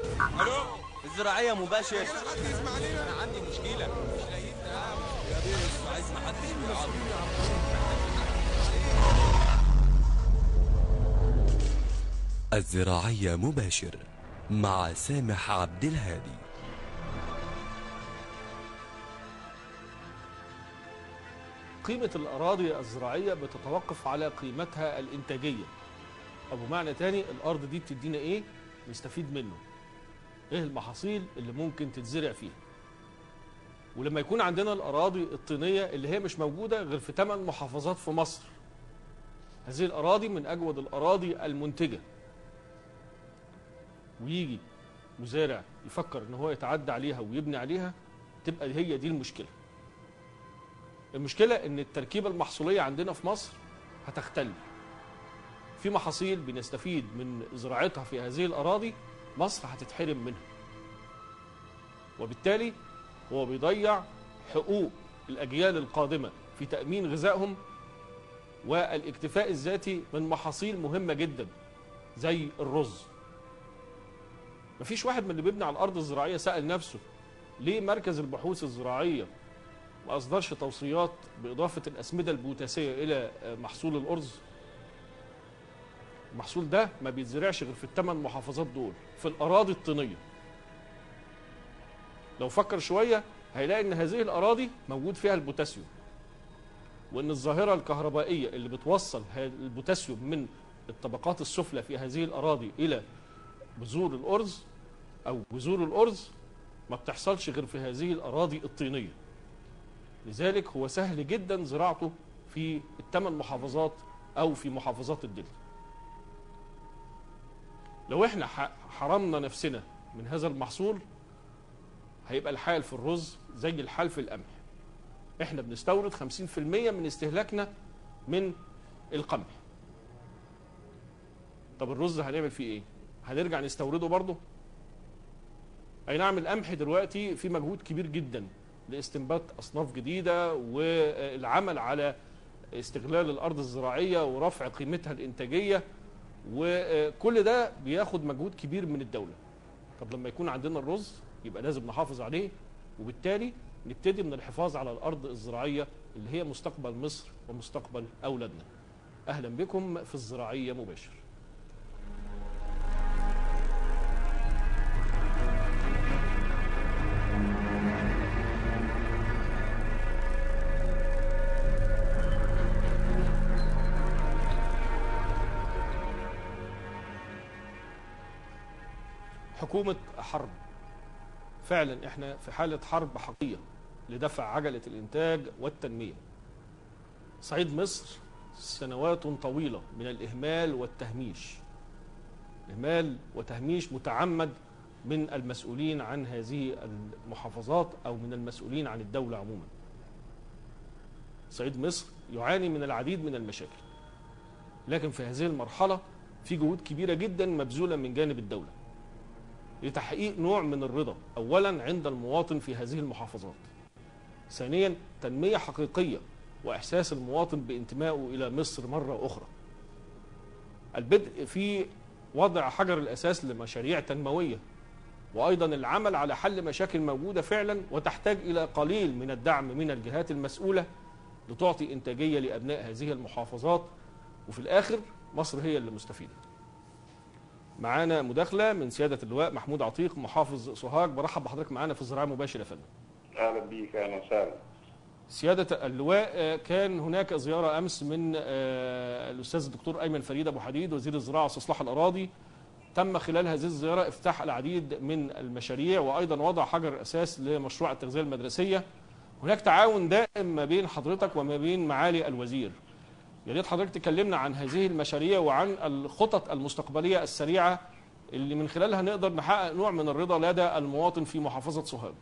الو الزراعية مباشر مش حد يسمع لنا انا عندي مشكله مش لاقيين يا بيه عايز ما حدش بيعرف الزراعية مباشر مع سامح عبد الهادي قيمة الأراضي الزراعية بتتوقف على قيمتها الإنتاجية أو بمعنى تاني الأرض دي بتدينا إيه نستفيد منه إيه المحاصيل اللي ممكن تتزرع فيها ولما يكون عندنا الأراضي الطينية اللي هي مش موجودة غير في 8 محافظات في مصر هذه الأراضي من أجود الأراضي المنتجة ويجي مزارع يفكر ان هو يتعدى عليها ويبني عليها تبقى هي دي المشكله المشكله ان التركيبه المحصوليه عندنا في مصر هتختل في محاصيل بنستفيد من زراعتها في هذه الاراضي مصر هتتحرم منها وبالتالي هو بيضيع حقوق الاجيال القادمه في تامين غذائهم والاكتفاء الذاتي من محاصيل مهمه جدا زي الرز مفيش واحد من اللي بيبني على الارض الزراعيه سال نفسه ليه مركز البحوث الزراعيه ما اصدرش توصيات باضافه الاسمده البوتاسيه الى محصول الارز المحصول ده ما بيتزرعش غير في الثمان محافظات دول في الاراضي الطينيه لو فكر شويه هيلاقي ان هذه الاراضي موجود فيها البوتاسيوم وان الظاهره الكهربائيه اللي بتوصل البوتاسيوم من الطبقات السفلى في هذه الاراضي الى بذور الأرز أو بذور الأرز ما بتحصلش غير في هذه الأراضي الطينية لذلك هو سهل جدا زراعته في الثمان محافظات أو في محافظات الدلتا لو احنا حرمنا نفسنا من هذا المحصول هيبقى الحال في الرز زي الحال في القمح احنا بنستورد 50% من استهلاكنا من القمح طب الرز هنعمل فيه ايه هنرجع نستورده برضه اي نعم القمح دلوقتي في مجهود كبير جدا لاستنبات اصناف جديده والعمل على استغلال الارض الزراعيه ورفع قيمتها الانتاجيه وكل ده بياخد مجهود كبير من الدوله طب لما يكون عندنا الرز يبقى لازم نحافظ عليه وبالتالي نبتدي من الحفاظ على الارض الزراعيه اللي هي مستقبل مصر ومستقبل اولادنا اهلا بكم في الزراعيه مباشر حكومة حرب فعلا احنا في حالة حرب حقيقية لدفع عجلة الإنتاج والتنمية صعيد مصر سنوات طويلة من الإهمال والتهميش إهمال وتهميش متعمد من المسؤولين عن هذه المحافظات أو من المسؤولين عن الدولة عموما صعيد مصر يعاني من العديد من المشاكل لكن في هذه المرحلة في جهود كبيرة جدا مبذولة من جانب الدولة لتحقيق نوع من الرضا اولا عند المواطن في هذه المحافظات ثانيا تنميه حقيقيه واحساس المواطن بانتمائه الى مصر مره اخرى البدء في وضع حجر الاساس لمشاريع تنمويه وايضا العمل على حل مشاكل موجوده فعلا وتحتاج الى قليل من الدعم من الجهات المسؤوله لتعطي انتاجيه لابناء هذه المحافظات وفي الاخر مصر هي اللي مستفيده معانا مداخله من سياده اللواء محمود عتيق محافظ سوهاج برحب بحضرتك معانا في الزراعه مباشر يا فندم اهلا بيك اهلا وسهلا سياده اللواء كان هناك زياره امس من الاستاذ الدكتور ايمن فريد ابو حديد وزير الزراعه واستصلاح الاراضي تم خلال هذه الزياره افتتاح العديد من المشاريع وايضا وضع حجر اساس لمشروع التغذيه المدرسيه هناك تعاون دائم ما بين حضرتك وما بين معالي الوزير يا ريت حضرتك تكلمنا عن هذه المشاريع وعن الخطط المستقبليه السريعه اللي من خلالها نقدر نحقق نوع من الرضا لدى المواطن في محافظه سوهاج.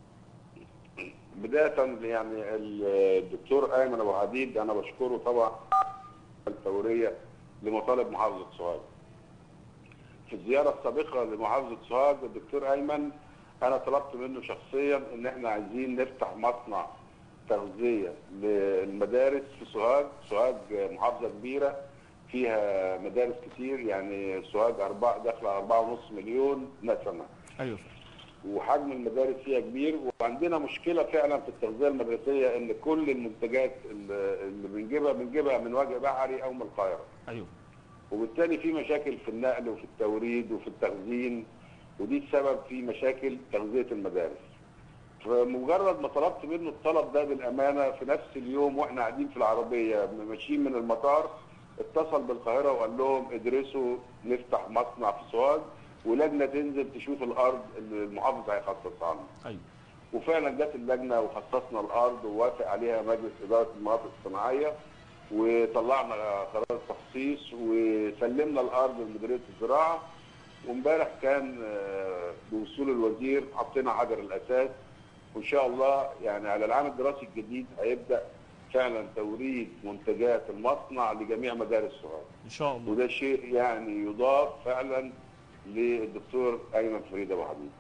بدايه يعني الدكتور ايمن ابو حديد انا بشكره طبعا الفوريه لمطالب محافظه سوهاج. في الزياره السابقه لمحافظه سوهاج الدكتور ايمن انا طلبت منه شخصيا ان احنا عايزين نفتح مصنع تغذيه للمدارس في سوهاج، سوهاج محافظه كبيره فيها مدارس كتير يعني سوهاج أربعة داخله على 4.5 مليون نسمه ايوه وحجم المدارس فيها كبير وعندنا مشكله فعلا في التغذيه المدرسيه ان كل المنتجات اللي اللي بنجيبها بنجيبها من وجه بحري او من القاهره ايوه وبالتالي في مشاكل في النقل وفي التوريد وفي التخزين ودي السبب في مشاكل تغذيه المدارس. فمجرد ما طلبت منه الطلب ده بالامانه في نفس اليوم واحنا قاعدين في العربيه ماشيين من المطار اتصل بالقاهره وقال لهم ادرسوا نفتح مصنع في سوهاج ولجنه تنزل تشوف الارض اللي المحافظ هيخصصها لنا. ايوه وفعلا جت اللجنه وخصصنا الارض ووافق عليها مجلس اداره المناطق الصناعيه وطلعنا قرار التخصيص وسلمنا الارض لمديريه الزراعه وامبارح كان آه، بوصول الوزير حطينا حجر الاساس وان شاء الله يعني على العام الدراسي الجديد هيبدا فعلا توريد منتجات المصنع لجميع مدارس سوهاج ان شاء الله وده شيء يعني يضاف فعلا للدكتور ايمن فريد ابو حبيب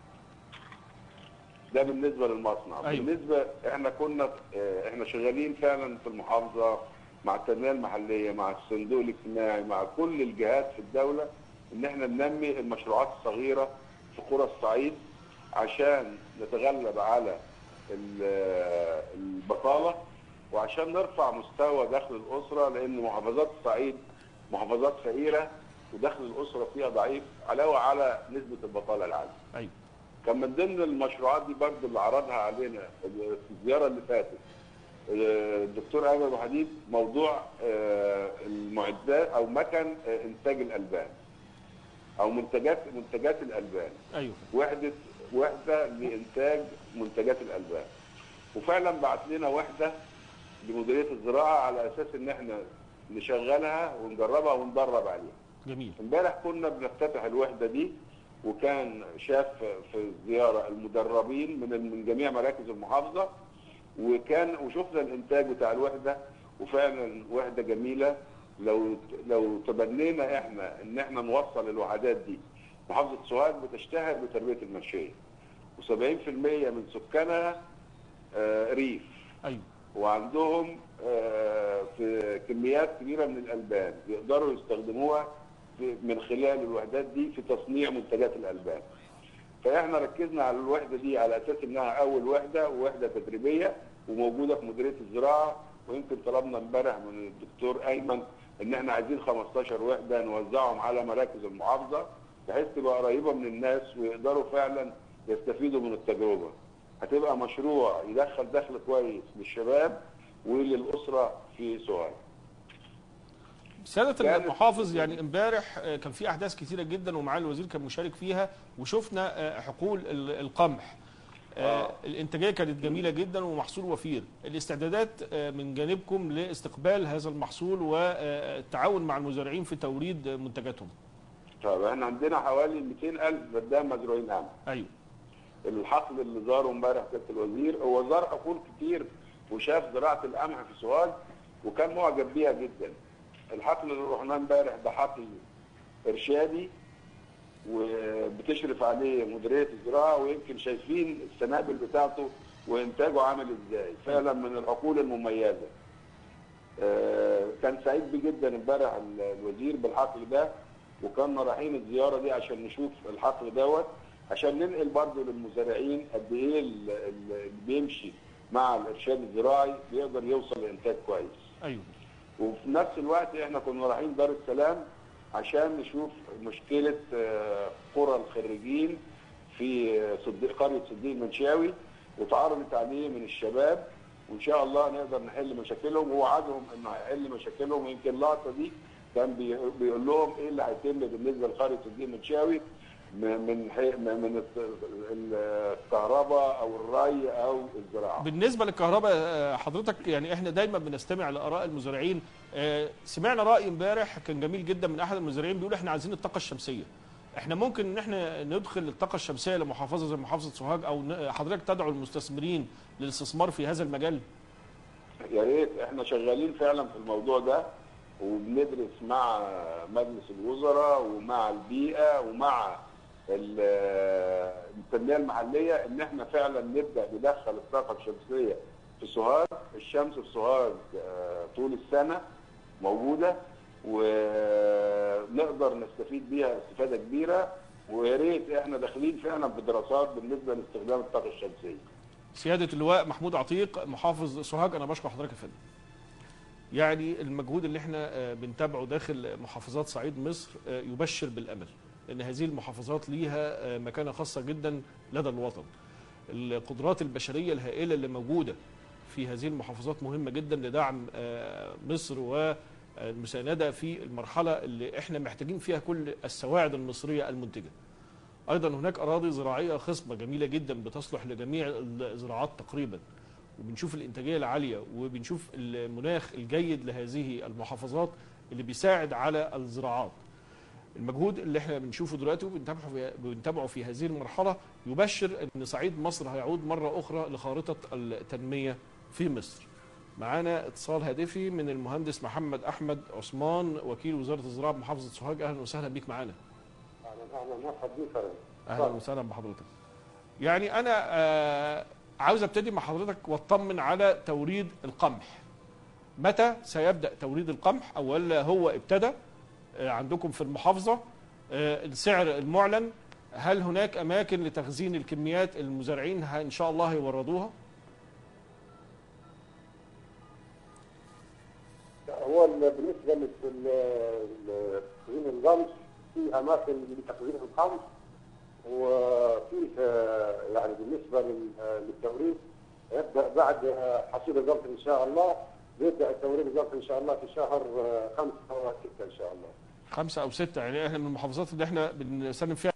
ده بالنسبه للمصنع أيوة. بالنسبه احنا كنا اه، احنا شغالين فعلا في المحافظه مع التنميه المحليه مع الصندوق الاجتماعي مع كل الجهات في الدوله ان احنا ننمي المشروعات الصغيره في قرى الصعيد عشان نتغلب على ال- البطاله وعشان نرفع مستوى دخل الاسره لان محافظات الصعيد محافظات فقيره ودخل الاسره فيها ضعيف علاوه على نسبه البطاله العاليه. ايوه كان من ضمن المشروعات دي برضه اللي عرضها علينا في الزياره اللي فاتت آه، الدكتور ايمن ابو حديد موضوع آه، المعدات او مكن آه، انتاج الالبان او منتجات منتجات الالبان ايوه وحده وحده لانتاج منتجات الالبان وفعلا بعت لنا وحده لمديريه الزراعه على اساس ان احنا نشغلها ونجربها وندرب عليها جميل امبارح كنا بنفتتح الوحده دي وكان شاف في الزياره المدربين من من جميع مراكز المحافظه وكان وشفنا الانتاج بتاع الوحده وفعلا وحده جميله لو لو تبنينا احنا ان احنا نوصل الوحدات دي محافظه سوهاج بتشتهر بتربيه المنشيه و70% من سكانها آه، ريف ايوه وعندهم آه، في كميات كبيره من الالبان يقدروا يستخدموها في- من خلال الوحدات دي في تصنيع منتجات الالبان. فاحنا ركزنا على الوحده دي على اساس انها اول وحده ووحده تدريبيه وموجوده في مديريه الزراعه ويمكن طلبنا امبارح من الدكتور ايمن ان احنا عايزين 15 وحده نوزعهم على مراكز المحافظه بحيث تبقى قريبه من الناس ويقدروا فعلا يستفيدوا من التجربه. هتبقى مشروع يدخل دخل كويس للشباب وللاسره في سوهاج. سيادة كانت- المحافظ يعني امبارح آه، كان في احداث كثيره جدا ومعالي الوزير كان مشارك فيها وشفنا آه، حقول ال- القمح آه، آه. الانتاجيه كانت جميله جدا ومحصول وفير الاستعدادات آه، من جانبكم لاستقبال هذا المحصول والتعاون مع المزارعين في توريد آه، منتجاتهم طب احنا عندنا حوالي 200 الف فدان مزروعين قمح. ايوه الحقل اللي زاره امبارح سياده الوزير هو زار حقول كتير وشاف زراعه القمح في سوهاج وكان معجب بيها جدا. الحقل اللي رحناه امبارح ده حقل ارشادي وبتشرف عليه مديريه الزراعه ويمكن شايفين السنابل بتاعته وانتاجه عامل ازاي فعلا من الحقول المميزه. آه، كان سعيد بيه جدا امبارح ال- الوزير بالحقل ده وكنا رايحين الزياره دي عشان نشوف الحقل دوت عشان ننقل برضه للمزارعين قد ايه ال- ال- اللي بيمشي مع الارشاد الزراعي بيقدر يوصل لانتاج كويس. ايوه وفي نفس الوقت احنا كنا رايحين دار السلام عشان نشوف مشكله آه، قرى الخريجين في آه، صديق قريه صديق المنشاوي وتعرضت عليه من الشباب وان شاء الله نقدر نحل مشاكلهم ووعدهم انه هيحل مشاكلهم ويمكن اللقطه دي كان بي- بيقول لهم ايه اللي هيتم بالنسبه لقريه صديق المنشاوي من من حي- من الت- الكهرباء او الري او الزراعه. بالنسبه للكهرباء آه، حضرتك يعني احنا دايما بنستمع لاراء المزارعين آه، سمعنا راي امبارح كان جميل جدا من احد المزارعين بيقول احنا عايزين الطاقه الشمسيه احنا ممكن ان احنا ندخل الطاقه الشمسيه لمحافظه زي محافظه سوهاج او ن- حضرتك تدعو المستثمرين للاستثمار في هذا المجال يا ريت احنا شغالين فعلا في الموضوع ده وبندرس مع مجلس الوزراء ومع البيئه ومع ال- التنميه المحليه ان احنا فعلا نبدا ندخل الطاقه الشمسيه في سوهاج، الشمس في سوهاج آه، طول السنه موجوده ونقدر نستفيد بيها استفاده كبيره ويا ريت احنا داخلين فعلا في دراسات بالنسبه لاستخدام الطاقه الشمسيه. سياده اللواء محمود عتيق محافظ سوهاج انا بشكر حضرتك يا فندم يعني المجهود اللي احنا آه، بنتابعه داخل محافظات صعيد مصر آه، يبشر بالامل ان هذه المحافظات ليها آه، مكانه خاصه جدا لدى الوطن القدرات البشريه الهائله اللي موجوده في هذه المحافظات مهمه جدا لدعم آه، مصر والمسانده في المرحله اللي احنا محتاجين فيها كل السواعد المصريه المنتجه ايضا هناك اراضي زراعيه خصبه جميله جدا بتصلح لجميع الزراعات تقريبا وبنشوف الانتاجيه العاليه وبنشوف المناخ الجيد لهذه المحافظات اللي بيساعد على الزراعات المجهود اللي احنا بنشوفه دلوقتي وبنتابعه في بنتابعه في هذه المرحله يبشر ان صعيد مصر هيعود مره اخرى لخارطه التنميه في مصر. معانا اتصال هاتفي من المهندس محمد احمد عثمان وكيل وزاره الزراعه بمحافظه سوهاج اهلا وسهلا بيك معانا. اهلا اهلا مرحبا بك فندم. اهلا وسهلا بحضرتك. يعني انا آه عاوز ابتدي مع حضرتك واطمن على توريد القمح. متى سيبدا توريد القمح او ولا هو ابتدى آه، عندكم في المحافظه آه، السعر المعلن هل هناك اماكن لتخزين الكميات المزارعين ه- ان شاء الله هيوردوها؟ هو ال- بالنسبه لل- ل- لتخزين القمح في اماكن لتخزين القمح وفيه آه، يعني بالنسبه لل- للتوريد يبدا بعد آه، حصيل القمح ان شاء الله بيبدا التوريد القمح ان شاء الله في شهر آه، خمسه وسته ان شاء الله. خمسة أو ستة يعني احنا من المحافظات اللي احنا بنسلم فيها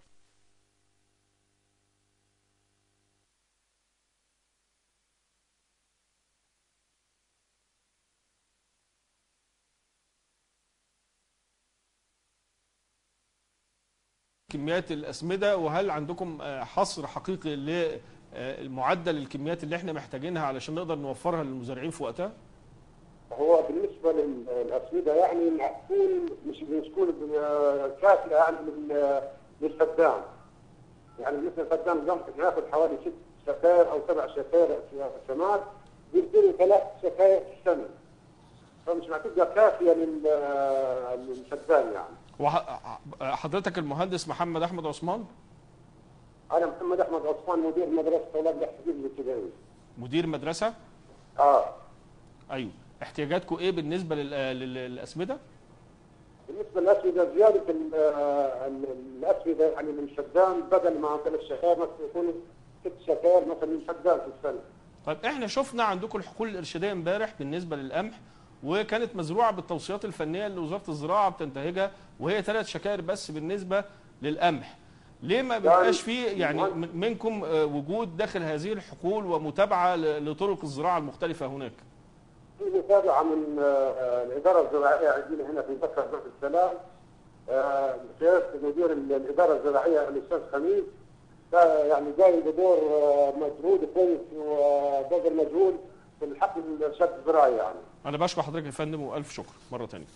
كميات الأسمدة وهل عندكم آه، حصر حقيقي للمعدل الكميات اللي احنا محتاجينها علشان نقدر نوفرها للمزارعين في وقتها؟ هو بالنسبه لل- للاسمده يعني معقول مش مش تكون كافيه يعني لل- للفدان. يعني بالنسبه للفدان القمح بياخذ حوالي ست شكاير او سبع شكاير في السماد بيديله ثلاث شكاير في السنه. فمش هتبقى كافيه لل- للفدان يعني. وح- حضرتك المهندس محمد أحمد عثمان انا محمد احمد عثمان مدير مدرسه اولاد الاحتجاج الابتدائي. مدير مدرسة اه أيوه احتياجاتكم إيه بالنسبة لل- لل- للأسمدة؟ بالنسبه للاسمده زياده ال- ال- الاسمده يعني من شدان بدل ما ثلاث شكاير مثلا يكون ست شكاير مثلا من شدان في السنه. طيب احنا شفنا عندكم الحقول الارشاديه امبارح بالنسبه للقمح وكانت مزروعه بالتوصيات الفنيه اللي وزاره الزراعه بتنتهجها وهي ثلاث شكاير بس بالنسبه للقمح. ليه ما بيبقاش فيه يعني من- منكم آه، وجود داخل هذه الحقول ومتابعه ل- لطرق الزراعه المختلفه هناك؟ في متابعه من آه، الاداره الزراعيه عندنا هنا في بكر باب السلام آه، بقياده مدير ال- الاداره الزراعيه الاستاذ خميس ده يعني جاي بدور آه، مجهود كويس وبذل مجهود في الحقل الارشاد الزراعي يعني. انا بشكر حضرتك يا فندم والف شكر مره ثانيه.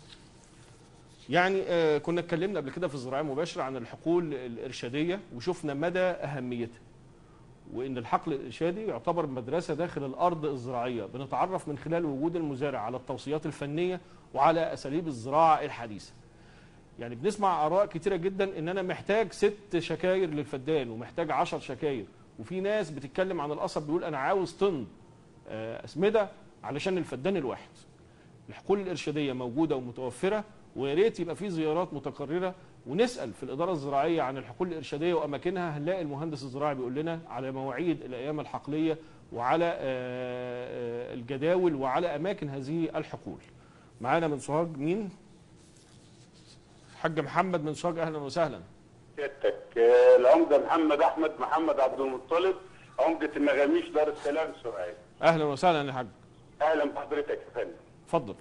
يعني آه، كنا اتكلمنا قبل كده في الزراعه المباشره عن الحقول الارشاديه وشفنا مدى اهميتها. وان الحقل الارشادي يعتبر مدرسه داخل الارض الزراعيه بنتعرف من خلال وجود المزارع على التوصيات الفنيه وعلى اساليب الزراعه الحديثه. يعني بنسمع اراء كتيره جدا ان انا محتاج ست شكاير للفدان ومحتاج عشر شكاير وفي ناس بتتكلم عن القصب بيقول انا عاوز طن آه، اسمده علشان الفدان الواحد. الحقول الارشاديه موجوده ومتوفره ويا ريت يبقى في زيارات متكرره ونسال في الاداره الزراعيه عن الحقول الارشاديه واماكنها هنلاقي المهندس الزراعي بيقول لنا على مواعيد الايام الحقليه وعلى آه، آه، الجداول وعلى اماكن هذه الحقول. معانا من سوهاج مين؟ حاج محمد من سوهاج اهلا وسهلا. سيادتك آه، العمده محمد احمد محمد عبد المطلب عمده النغاميش دار السلام سؤال اهلا وسهلا يا حاج. اهلا بحضرتك يا فندم اتفضل.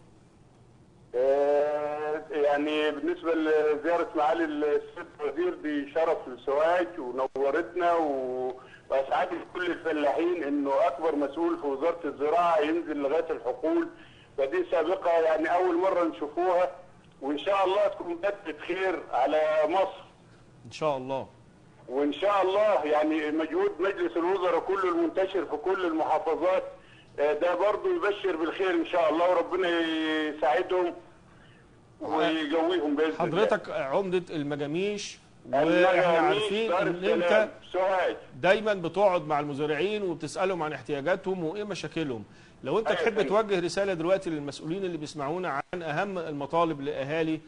آه، يعني بالنسبه لزياره معالي السيد الوزير دي شرف لسوهاج ونورتنا و- واسعدت كل الفلاحين انه اكبر مسؤول في وزاره الزراعه ينزل لغايه الحقول فدي سابقه يعني اول مره نشوفوها وان شاء الله تكون بدت خير على مصر ان شاء الله. وان شاء الله يعني مجهود مجلس الوزراء كله المنتشر في كل المحافظات آه، ده برضو يبشر بالخير ان شاء الله وربنا يساعدهم ويقويهم باذن الله حضرتك عمده المجاميش واحنا المجاميش، عارفين دار ان السلام، انت سوهاج دايما بتقعد مع المزارعين وبتسالهم عن احتياجاتهم وايه مشاكلهم لو انت أيوة تحب أيوة. توجه رساله دلوقتي للمسؤولين اللي بيسمعونا عن اهم المطالب لاهالي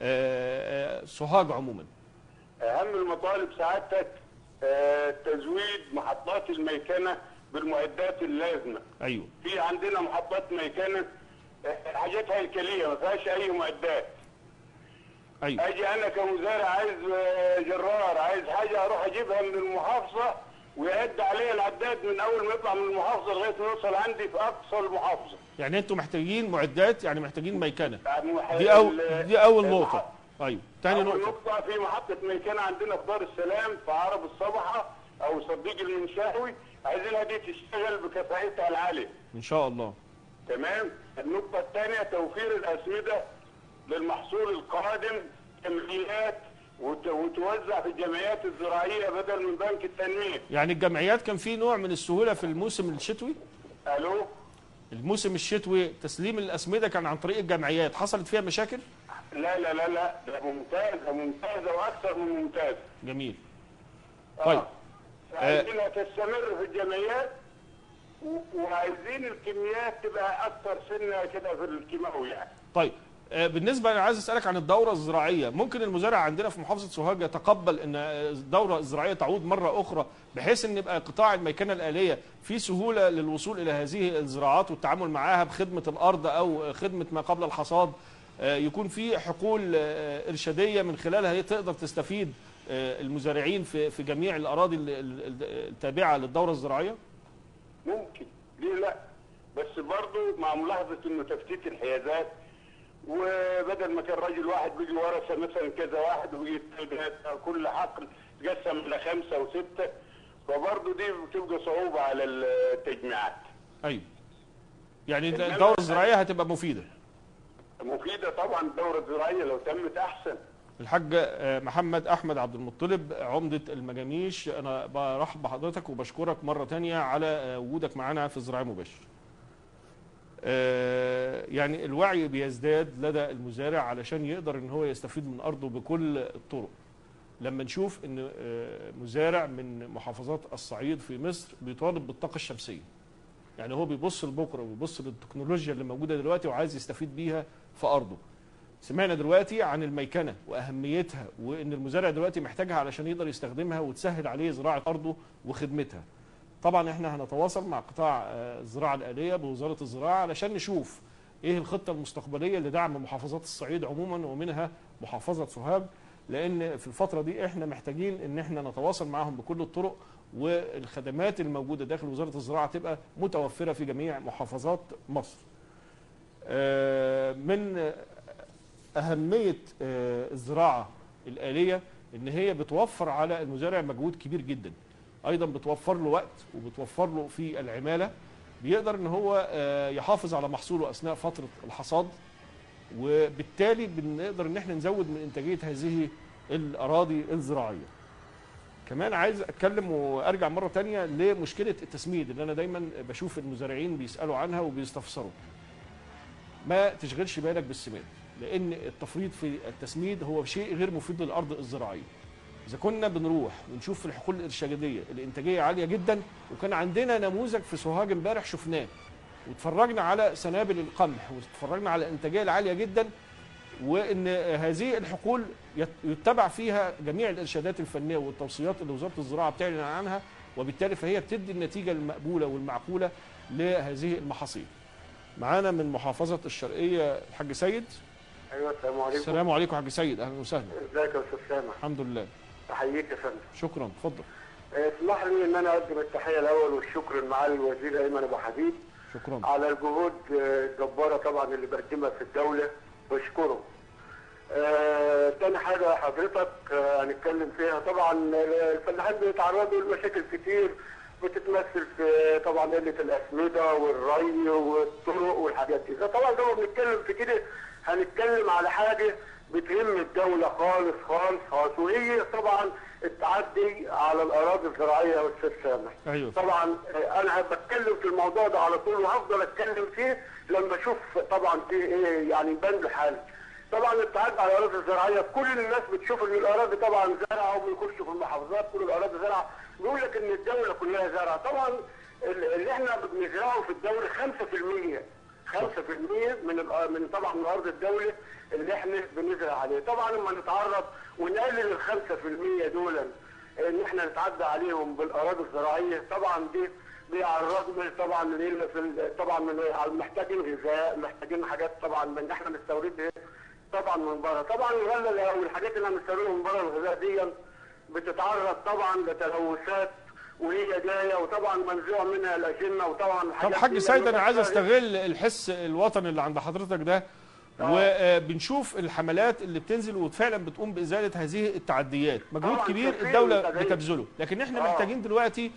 آه، آه، سوهاج عموما اهم المطالب سعادتك آه، تزويد محطات الميكنه بالمعدات اللازمه ايوه في عندنا محطات ميكنه آه، حاجات هيكليه ما فيهاش اي معدات ايوه اجي انا كمزارع عايز آه، جرار عايز حاجه اروح اجيبها من المحافظه ويعد عليا العداد من اول ما يطلع من المحافظه لغايه ما يوصل عندي في اقصى المحافظه يعني انتوا محتاجين معدات يعني محتاجين ميكنه يعني مح- دي أو ال- دي اول المح- نقطه ايوه تاني أول نقطه نقطة في محطة ميكنة عندنا في دار السلام في عرب الصبحة أو صديق المنشاوي عايزينها دي تشتغل بكفاءتها العالية ان شاء الله تمام النقطة الثانية توفير الأسمدة للمحصول القادم جمعيات وت- وتوزع في الجمعيات الزراعية بدل من بنك التنمية يعني الجمعيات كان في نوع من السهوله في الموسم الشتوي ألو الموسم الشتوي تسليم الاسمده كان عن طريق الجمعيات حصلت فيها مشاكل لا لا لا لا ده ممتازة ممتازة وأكثر من ممتازة جميل آه. طيب. عايزينها تستمر في الجمعيات و- وعايزين الكميات تبقى اكثر سنه كده في الكيماوي يعني طيب آه، بالنسبه انا عايز اسالك عن الدوره الزراعيه ممكن المزارع عندنا في محافظه سوهاج يتقبل ان آه، الدوره الزراعيه تعود مره اخرى بحيث ان يبقى قطاع الميكنه الاليه في سهوله للوصول الى هذه الزراعات والتعامل معها بخدمه الارض او خدمه ما قبل الحصاد آه، يكون في حقول آه، ارشاديه من خلالها هي تقدر تستفيد آه، المزارعين في في جميع الاراضي ال- ال- التابعه للدوره الزراعيه ممكن ليه لا بس برضه مع ملاحظه انه تفتيت الحيازات وبدل ما كان راجل واحد بيجي ورثه مثلا كذا واحد ويجي كل حقل تقسم الى خمسه وسته فبرضه دي بتبقى صعوبه على التجميعات ايوه يعني إنما- الدوره الزراعيه هتبقى مفيده مفيده طبعا الدوره الزراعيه لو تمت احسن الحاج آه، محمد احمد عبد المطلب عمده المجاميش انا برحب بحضرتك وبشكرك مره تانية على آه، وجودك معنا في الزراعه مباشر آه، يعني الوعي بيزداد لدى المزارع علشان يقدر ان هو يستفيد من ارضه بكل الطرق لما نشوف ان آه، مزارع من محافظات الصعيد في مصر بيطالب بالطاقه الشمسيه يعني هو بيبص لبكره وبيبص للتكنولوجيا اللي موجوده دلوقتي وعايز يستفيد بيها في ارضه سمعنا دلوقتي عن الميكنه واهميتها وان المزارع دلوقتي محتاجها علشان يقدر يستخدمها وتسهل عليه زراعه ارضه وخدمتها. طبعا احنا هنتواصل مع قطاع آه، الزراعه الاليه بوزاره الزراعه علشان نشوف ايه الخطه المستقبليه لدعم محافظات الصعيد عموما ومنها محافظه سوهاج لان في الفتره دي احنا محتاجين ان احنا نتواصل معاهم بكل الطرق والخدمات الموجوده داخل وزاره الزراعه تبقى متوفره في جميع محافظات مصر. آه، من أهمية آه، الزراعة الآلية إن هي بتوفر على المزارع مجهود كبير جدا أيضا بتوفر له وقت وبتوفر له في العمالة بيقدر إن هو آه، يحافظ على محصوله أثناء فترة الحصاد وبالتالي بنقدر إن احنا نزود من إنتاجية هذه الأراضي الزراعية كمان عايز اتكلم وارجع مره تانية لمشكله التسميد اللي انا دايما بشوف المزارعين بيسالوا عنها وبيستفسروا ما تشغلش بالك بالسماد لان التفريط في التسميد هو شيء غير مفيد للارض الزراعيه اذا كنا بنروح ونشوف في الحقول الارشاديه الانتاجيه عاليه جدا وكان عندنا نموذج في سوهاج امبارح شفناه واتفرجنا على سنابل القمح واتفرجنا على الانتاجيه العاليه جدا وان هذه الحقول يت- يتبع فيها جميع الارشادات الفنيه والتوصيات اللي وزاره الزراعه بتعلن عنها وبالتالي فهي بتدي النتيجه المقبوله والمعقوله لهذه المحاصيل. معانا من محافظه الشرقيه الحاج سيد ايوه السلام عليكم السلام عليكم حاج سيد اهلا وسهلا ازيك يا استاذ سامح الحمد لله احييك يا فندم شكرا اتفضل آه، اسمح لي ان انا اقدم التحيه الاول والشكر لمعالي الوزير ايمن ابو حبيب شكرا على الجهود آه، الجباره طبعا اللي بقدمها في الدوله بشكره. آه، تاني حاجه حضرتك آه، هنتكلم فيها طبعا الفلاحين بيتعرضوا لمشاكل كتير بتتمثل في طبعا قله الاسمده والري والطرق والحاجات دي طبعا لو بنتكلم في كده هنتكلم على حاجه بتهم الدوله خالص خالص خالص وهي طبعا التعدي على الاراضي الزراعيه يا استاذ سامح. ايوه طبعا آه، انا بتكلم في الموضوع ده على طول وهفضل اتكلم فيه لما اشوف طبعا في ايه يعني بند حالي طبعا التعدي على الاراضي الزراعيه كل الناس بتشوف ان الاراضي طبعا زرعه وبيخشوا في المحافظات كل الاراضي زرعه بيقول لك ان الدوله كلها زرعه طبعا ال- اللي احنا بنزرعه في الدوله 5% 5% من الأ- من طبعا من ارض الدوله اللي احنا بنزرع عليه طبعا لما نتعرض ونقلل ال 5% دول ان احنا نتعدى عليهم بالاراضي الزراعيه طبعا دي بيعرضنا طبعا لنا في ال- طبعا من محتاجين غذاء محتاجين حاجات طبعا من احنا بنستوردها طبعا من بره طبعا الغله او الحاجات اللي هنستوردها من بره الغذاء دي بتتعرض طبعا لتلوثات وهي جايه وطبعا منزوع منها الاجنه وطبعا طب الحاجات حاج دي سيد انا عايز بتبقى- استغل الحس الوطني اللي عند حضرتك ده وبنشوف الحملات اللي بتنزل وفعلا بتقوم بازاله هذه التعديات مجهود طبعاً كبير كتير الدوله متابعين. بتبذله لكن احنا آه. محتاجين دلوقتي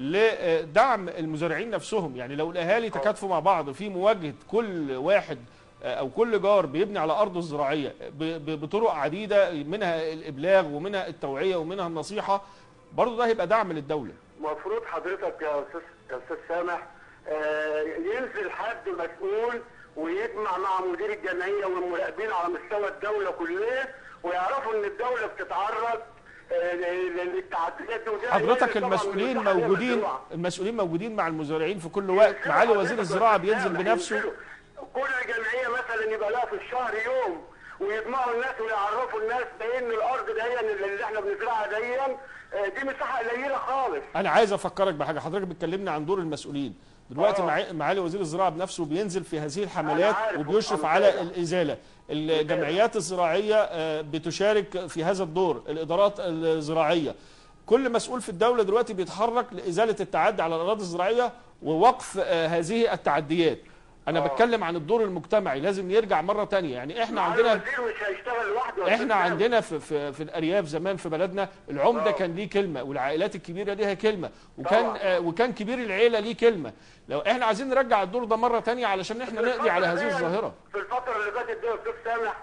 لدعم المزارعين نفسهم يعني لو الاهالي تكاتفوا مع بعض في مواجهه كل واحد او كل جار بيبني على ارضه الزراعيه ب- ب- بطرق عديده منها الابلاغ ومنها التوعيه ومنها النصيحه برضه ده هيبقى دعم للدوله المفروض حضرتك يا استاذ يا استاذ سامح آه، ينزل حد مسؤول ويجمع مع مدير الجمعيه والمراقبين على مستوى الدوله كلها ويعرفوا ان الدوله بتتعرض آه، ل- للتعديات دي وده حضرتك هيقلل طبعاً المسؤولين من المساحة موجودين المزروعة. المسؤولين موجودين مع المزارعين في كل وقت معالي وزير الزراعه بينزل بنفسه كل جمعيه مثلا يبقى لها في الشهر يوم ويجمعوا الناس ويعرفوا الناس بان الارض دي اللي احنا بنزرعها دي آه، دي مساحه قليله خالص انا عايز افكرك بحاجه حضرتك بتكلمنا عن دور المسؤولين دلوقتي آه. مع- معالي وزير الزراعه بنفسه بينزل في هذه الحملات عارف وبيشرف وأنا على متابع. الازاله الجمعيات الزراعيه آه، بتشارك في هذا الدور الادارات الزراعيه كل مسؤول في الدوله دلوقتي بيتحرك لازاله التعدي على الاراضي الزراعيه ووقف آه، هذه التعديات انا بتكلم عن الدور المجتمعي لازم يرجع مره تانية يعني احنا عندنا الوزير مش هيشتغل لوحده يا أستاذ احنا سامح. عندنا في, في, في الارياف زمان في بلدنا العمده آه. كان ليه كلمه والعائلات الكبيره ليها كلمه وكان طبعا. آه وكان كبير العيله ليه كلمه لو احنا عايزين نرجع الدور ده مره تانية علشان احنا نقضي على هذه الظاهره في الفترة اللي فاتت دي يا أستاذ سامح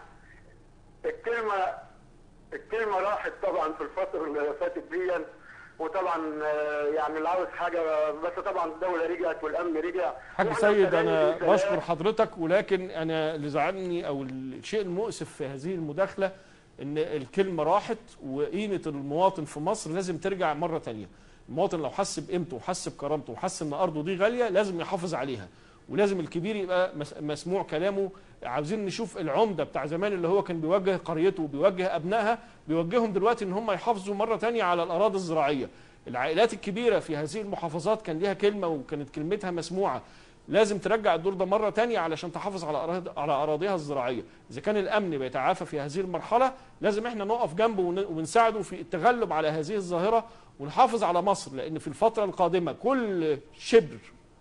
الكلمة الكلمة راحت طبعا في الفترة اللي فاتت دي وطبعا آه، يعني اللي عاوز حاجة بس طبعا الدولة رجعت والأمن رجع حاج وإحنا سيد انا متابعين بشكر الإنسانية. حضرتك ولكن انا اللي زعلني او الشيء المؤسف في هذه المداخله ان الكلمه راحت وقيمه المواطن في مصر لازم ترجع مره تانية المواطن لو حس بقيمته وحس بكرامته وحس ان ارضه دي غاليه لازم يحافظ عليها ولازم الكبير يبقى مس- مسموع كلامه عاوزين نشوف العمده بتاع زمان اللي هو كان بيوجه قريته وبيوجه ابنائها بيوجههم دلوقتي ان هم يحافظوا مره تانية على الاراضي الزراعيه العائلات الكبيره في هذه المحافظات كان ليها كلمه وكانت كلمتها مسموعه لازم ترجع الدور ده مره تانية علشان تحافظ على أراض- على اراضيها الزراعيه اذا كان الامن بيتعافى في هذه المرحله لازم احنا نقف جنبه ون- ونساعده في التغلب على هذه الظاهره ونحافظ على مصر لان في الفتره القادمه كل شبر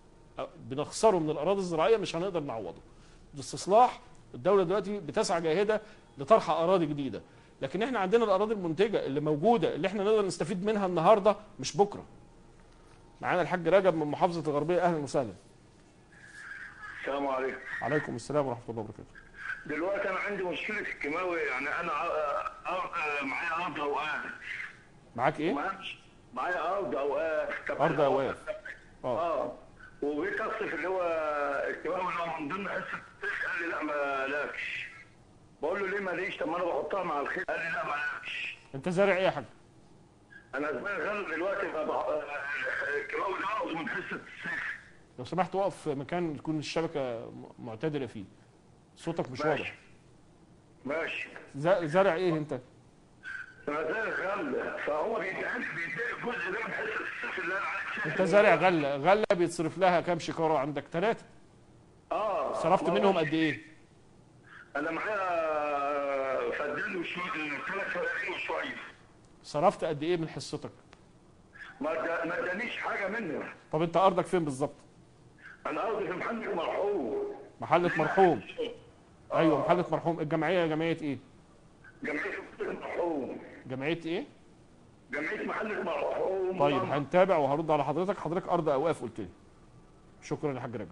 بنخسره من الاراضي الزراعيه مش هنقدر نعوضه الاستصلاح الدوله دلوقتي بتسعى جاهده لطرح اراضي جديده لكن احنا عندنا الاراضي المنتجه اللي موجوده اللي احنا نقدر نستفيد منها النهارده مش بكره معانا الحاج رجب من محافظه الغربيه اهلا وسهلا السلام عليكم عليكم السلام ورحمه الله وبركاته دلوقتي انا عندي مشكله في الكيماوي يعني انا ع- أ- أ- معايا ارض اوقات معاك ايه معاش معايا ارض اوقات طب أرض أوقاف. اه اه وجيت اصرف اللي هو الكيماوي اللي هو من ضمن حصه الطيش قال لي لا ما لاكش بقول له ليه ما ليش طب ما انا بحطها مع الخيط قال لي لا ما لاكش انت زارع ايه يا حاج انا زمان غلط دلوقتي فبح- الكيماوي ده واخده من حصه الصيف لو سمحت وقف في مكان تكون الشبكه م- معتدله فيه صوتك مش ماشي واضح ماشي ز- زارع ايه انت انا زي غل فهو بيديني بيديني الجزء ده من حصه الصيف اللي انا عايز انت زارع غله غله بيتصرف لها كام شكاره عندك ثلاثه اه صرفت ما هو- منهم قد ايه انا معايا فدان وشويه ثلاث فدانين وشويه صرفت قد ايه من حصتك ما دا- ما ادانيش حاجه منه طب انت ارضك فين بالظبط انا ارضي في محل مرحوم محله مرحوم ايوه محله مرحوم الجمعيه جمعيه ايه جمعيه مرحوم جمعيه ايه جمعيه محل مرحوم طيب هنتابع وهرد على حضرتك حضرتك ارض اوقاف قلت لي شكرا يا حاج رجب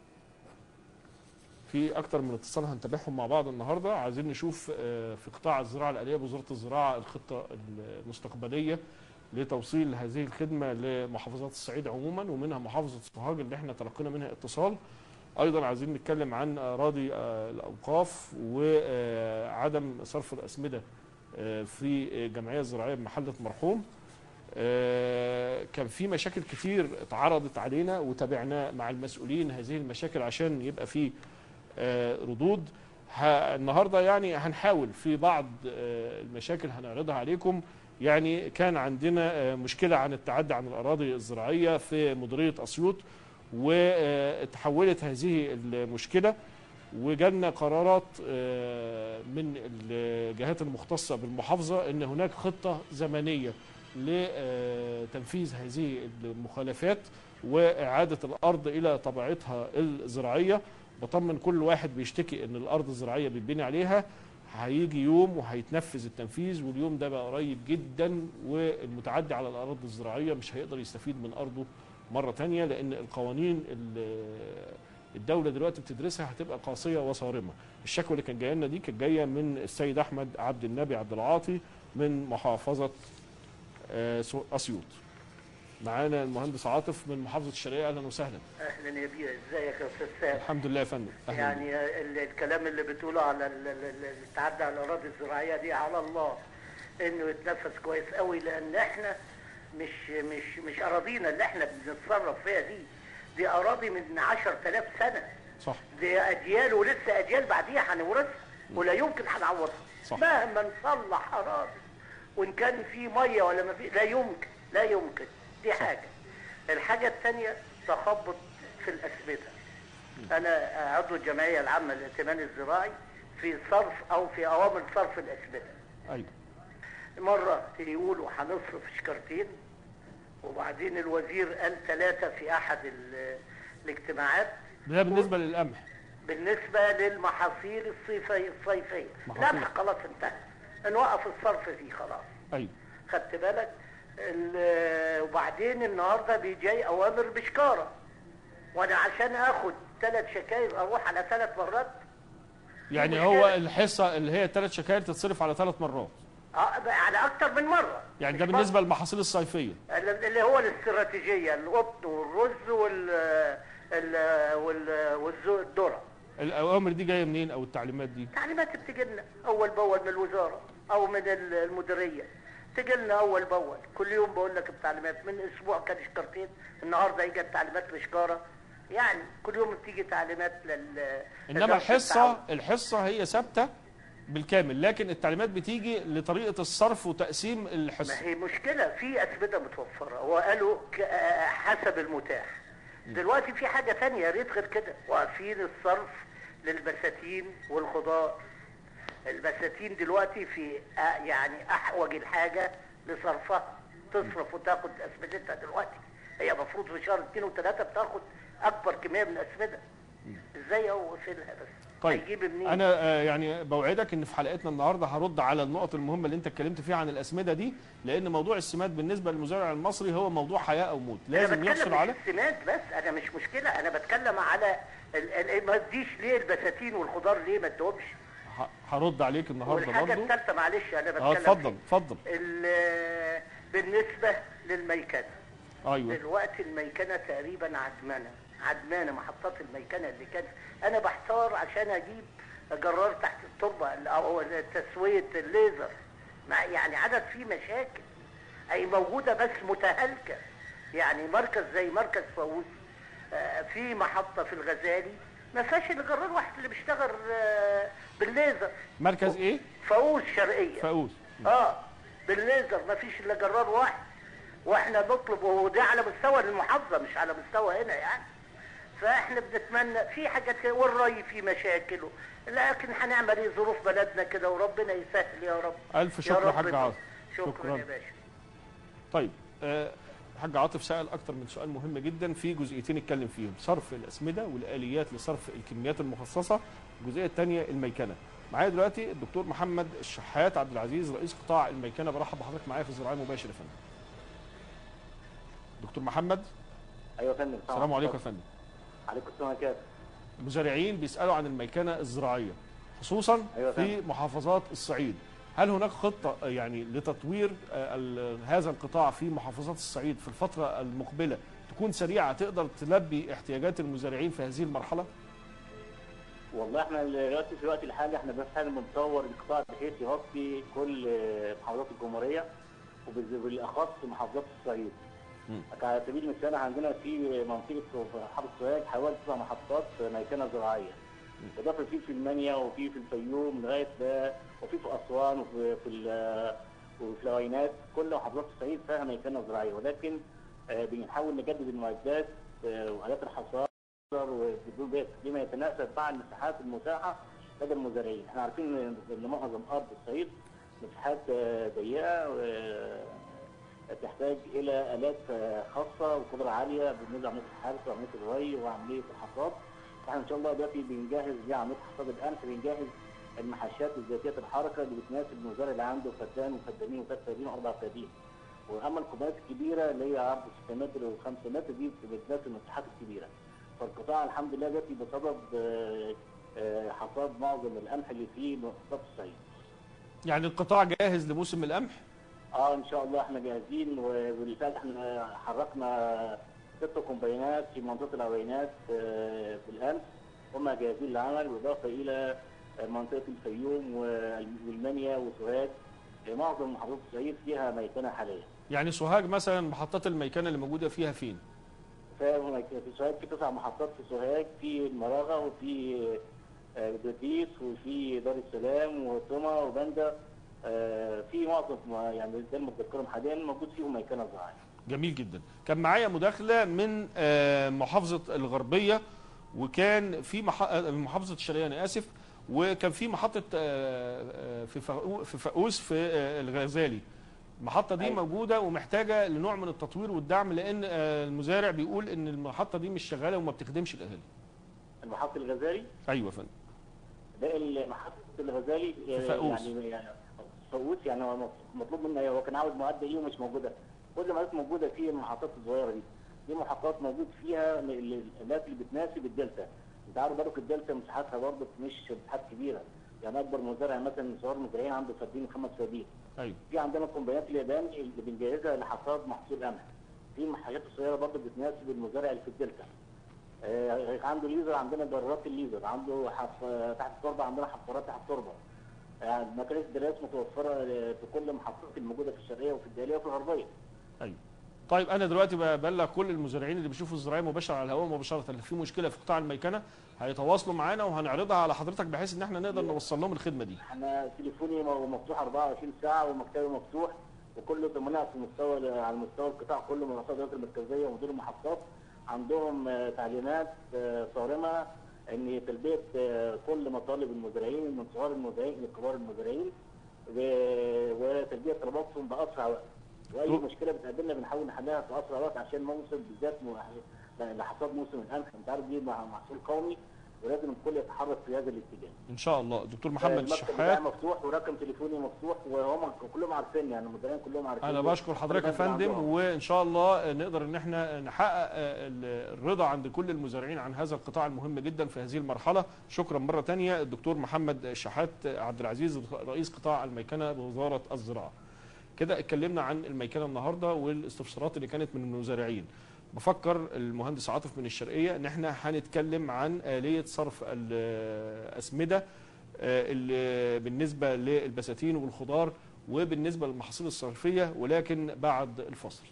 في اكتر من اتصال هنتابعهم مع بعض النهارده عايزين نشوف آه، في قطاع الزراعه الاليه بوزاره الزراعه الخطه المستقبليه لتوصيل هذه الخدمه لمحافظات الصعيد عموما ومنها محافظه سوهاج اللي احنا تلقينا منها اتصال ايضا عايزين نتكلم عن اراضي آه، الاوقاف وعدم صرف الاسمده آه، في الجمعيه الزراعيه بمحله مرحوم آه، كان في مشاكل كتير اتعرضت علينا وتابعنا مع المسؤولين هذه المشاكل عشان يبقى في آه، ردود ه- النهارده يعني هنحاول في بعض آه، المشاكل هنعرضها عليكم يعني كان عندنا آه، مشكله عن التعدي عن الاراضي الزراعيه في مديريه اسيوط وتحولت هذه المشكله وجالنا قرارات آه، من الجهات المختصه بالمحافظه ان هناك خطه زمنيه لتنفيذ هذه المخالفات واعاده الارض الى طبيعتها الزراعيه بطمن كل واحد بيشتكي ان الارض الزراعيه بيتبني عليها هيجي يوم وهيتنفذ التنفيذ واليوم ده بقى قريب جدا والمتعدي على الاراضي الزراعيه مش هيقدر يستفيد من ارضه مره تانية لان القوانين ال- الدوله دلوقتي بتدرسها هتبقى قاسيه وصارمه الشكوى اللي كانت جايه لنا دي كانت جايه من السيد احمد عبد النبي عبد العاطي من محافظه آه، سو- اسيوط معانا المهندس عاطف من محافظه الشرقيه اهلا وسهلا اهلا يا بيه ازيك يا استاذ سامح الحمد لله يا فندم اهلا بك. يعني ال- الكلام اللي بتقوله على ال- ال- ال- التعدي على الاراضي الزراعيه دي على الله انه يتنفس كويس قوي لان احنا مش مش مش اراضينا اللي احنا بنتصرف فيها دي دي اراضي من 10000 سنه صح دي اجيال ولسه اجيال بعديها هنورثها ولا يمكن هنعوضها صح. مهما نصلح اراضي وان كان في ميه ولا ما في لا يمكن لا يمكن دي حاجه الحاجه الثانيه تخبط في الاسمده انا عضو الجمعيه العامه للائتمان الزراعي في صرف او في اوامر صرف الاسمده ايوه مرة يقولوا هنصرف شكرتين وبعدين الوزير قال ثلاثة في أحد ال- الاجتماعات ده بالنسبه للقمح بالنسبة للمحاصيل الصيفية الصيفية محاصيل. لا خلاص انتهى نوقف الصرف فيه خلاص ايوه خدت بالك ال- وبعدين النهارده بيجي اوامر بشكاره وانا عشان اخد ثلاث شكاير اروح على ثلاث مرات يعني مشكلة. هو الحصه اللي هي ثلاث شكاير تتصرف على ثلاث مرات آه، بقى على اكتر من مره يعني ده مش بالنسبه للمحاصيل الصيفيه اللي هو الاستراتيجيه القطن والرز وال ال وال والذره الاوامر دي جايه منين او التعليمات دي تعليمات بتجي لنا اول باول من الوزاره او من ال- المديريه تجي لنا اول باول كل يوم بقول لك التعليمات من اسبوع كان شكارتين النهارده اجت تعليمات بشكاره يعني كل يوم بتيجي تعليمات لل انما لدرجة الحصه التعاون. الحصه هي ثابته بالكامل لكن التعليمات بتيجي لطريقه الصرف وتقسيم ما الحصه هي مشكلة في أسمدة متوفرة وقالوا ك- آه، حسب المتاح دلوقتي في حاجة تانية يا ريت غير كده واقفين الصرف للبساتين والخضار البساتين دلوقتي في آه، يعني أحوج الحاجة لصرفها تصرف وتاخد أسمدتها دلوقتي هي المفروض في شهر اثنين وثلاثة بتاخد أكبر كمية من الأسمدة ازاي اوصلها بس طيب هيجيب منين انا آه، يعني بوعدك ان في حلقتنا النهارده هرد على النقط المهمه اللي انت اتكلمت فيها عن الاسمده دي لان موضوع السماد بالنسبه للمزارع المصري هو موضوع حياه او موت انا لازم بتكلم يحصل مش على السمات بس انا مش مشكله انا بتكلم على ال- ال- ما تديش ليه البساتين والخضار ليه ما تدوبش ه- هرد عليك النهارده والحاجه برضه الثالثه معلش انا بتكلم اه اتفضل فيه. اتفضل ال- بالنسبه للميكنه ايوه دلوقتي الميكنه تقريبا عدمانه عدمانه محطات الميكنه اللي كانت انا بحتار عشان اجيب جرار تحت التربه او تسويه الليزر مع يعني عدد فيه مشاكل اي موجوده بس متهالكه يعني مركز زي مركز فاووس آه، في محطه في الغزالي ما فيهاش الا جرار واحد اللي بيشتغل آه، بالليزر مركز ايه فاووس شرقيه فاقوس اه بالليزر ما فيش الا جرار واحد واحنا نطلب وده على مستوى المحافظه مش على مستوى هنا يعني فاحنا بنتمنى في حاجات كده والري في مشاكل لكن هنعمل ايه ظروف بلدنا كده وربنا يسهل يا رب ألف يا شكر يا رب حاج يسهل. عاطف. شكرا, شكراً. يا باشا طيب آه، حاج عاطف سأل أكتر من سؤال مهم جدا في جزئيتين اتكلم فيهم صرف الأسمدة والآليات لصرف الكميات المخصصة الجزئية الثانية الميكنة معايا دلوقتي الدكتور محمد الشحات عبد العزيز رئيس قطاع الميكنة برحب بحضرتك معايا في الزراعة المباشر يا فندم دكتور محمد ايوه يا فندم السلام عليكم يا فندم عليكم السلام عليكم المزارعين بيسألوا عن الميكنة الزراعية خصوصا أيوة يا في محافظات الصعيد هل هناك خطه آه، يعني لتطوير آه، ال- هذا القطاع في محافظات الصعيد في الفتره المقبله تكون سريعه تقدر تلبي احتياجات المزارعين في هذه المرحله؟ والله احنا دلوقتي في الوقت الحالي احنا بنحاول بنطور القطاع بحيث يغطي كل محافظات الجمهوريه وبالاخص محافظات الصعيد. على سبيل المثال عندنا في منطقه محافظه سوهاج حوالي تسع محطات ميكنه زراعيه. اضافه في في المنيا وفي في الفيوم لغايه ده وفي في اسوان وفي في ال- وفي العوينات كل محافظات الصعيد فيها ميكنه زراعيه ولكن آه، بنحاول نجدد المعدات آه، وآلات الحصاد وبدون بيت بما يتناسب مع المساحات المتاحه لدى المزارعين، احنا عارفين ان إن معظم ارض الصعيد مساحات آه، ضيقه آه، تحتاج الى الات آه، خاصه وقدره عاليه بالنسبه لعمليه الحرث وعمليه الري وعمليه الحصاد. احنا ان شاء الله دلوقتي بنجهز لعمليه حصاد القمح بنجهز المحاشات الذاتيه الحركه اللي بتناسب المزارع اللي عنده فدان وفدانين وثلاث فدانين واربع فدانين. واما الكوبايات الكبيره اللي هي عرض 6 متر و5 متر دي بتناسب المساحات الكبيره. فالقطاع الحمد لله دلوقتي بسبب آه، آه، حصاد معظم القمح اللي فيه محافظات الصعيد. يعني القطاع جاهز لموسم القمح؟ اه ان شاء الله احنا جاهزين وبالفعل احنا حركنا ست كومباينات في منطقه العوينات آه، بالامس هم جاهزين للعمل بالاضافه الى منطقه الفيوم والمنيا وسوهاج آه، معظم محافظات الصعيد فيها ميكنه حاليا. يعني سوهاج مثلا محطات الميكنه اللي موجوده فيها فين؟ في في سوهاج في تسع محطات في سوهاج في المراغه وفي آه، بديس وفي دار السلام وتوما وبندا آه، في معظم يعني زي ما بتذكرهم حاليا موجود فيهم ميكنه زراعيه. جميل جدا كان معايا مداخله من آه، محافظه الغربيه وكان في مح- آه، محافظه الشرقيه انا اسف وكان في محطه آه، آه، في فقو- في فقوس في آه، الغزالي المحطه دي أيوة. موجوده ومحتاجه لنوع من التطوير والدعم لان آه، المزارع بيقول ان المحطه دي مش شغاله وما بتخدمش الاهالي المحطه الغزالي ايوه يا فندم ده محطه الغزالي آه، في فقوس. يعني يعني فقوس يعني هو مطلوب منه هو كان عاوز معدة ايه ومش موجوده كل المعدات موجوده في المحطات الصغيره دي دي محطات موجود فيها ال- ال- الالات اللي بتناسب الدلتا انت عارف برضه الدلتا مساحتها برضه مش مساحات كبيره يعني اكبر مزارع مثلا صغار مزارعين عنده فدين وخمس فدين ايوه في عندنا كومبايات اليابان اللي بنجهزها لحصاد محصول قمح في حاجات صغيره برضه بتناسب المزارع اللي في الدلتا آه، عنده ليزر عندنا جرارات الليزر عنده حف... تحت التربه عندنا حفارات تحت التربه يعني مكانس الدراس متوفره في كل محطات الموجوده في الشرقيه وفي الداليه وفي الغربيه ايوه طيب انا دلوقتي ببلغ كل المزارعين اللي بيشوفوا الزراعيه مباشره على الهواء مباشره اللي في مشكله في قطاع الميكنه هيتواصلوا معانا وهنعرضها على حضرتك بحيث ان احنا نقدر نوصل لهم الخدمه دي احنا تليفوني مفتوح 24 ساعه ومكتبي مفتوح وكل زملاء في مستوى على مستوى القطاع كله من رؤساء الادارات المركزيه ومدير المحافظات عندهم آه، تعليمات آه، صارمه ان تلبيه آه، كل مطالب المزارعين من صغار المزارعين الى كبار المزارعين و- وتلبيه طلباتهم باسرع وقت واي طب- مشكله بتقابلنا بنحاول نحلها في اسرع وقت عشان موسم بالذات م- لحصاد موسم القمح انت عارف دي مع- محصول قومي ولازم الكل يتحرك في هذا الاتجاه ان شاء الله دكتور محمد المكتب بتاعي الشحات مفتوح ورقم تليفوني مفتوح وهم كلهم عارفين يعني المديرين كلهم عارفين انا بشكر حضرتك يا كل الناس فندم عندهم. وان شاء الله نقدر ان احنا نحقق ال- الرضا عند كل المزارعين عن هذا القطاع المهم جدا في هذه المرحله شكرا مره تانية الدكتور محمد الشحات عبد العزيز رئيس قطاع الميكنه بوزاره الزراعه كده اتكلمنا عن الميكنه النهارده والاستفسارات اللي كانت من المزارعين بفكر المهندس عاطف من الشرقيه ان احنا هنتكلم عن اليه صرف الاسمده آه، اللي بالنسبه للبساتين والخضار وبالنسبه للمحاصيل الصيفيه ولكن بعد الفصل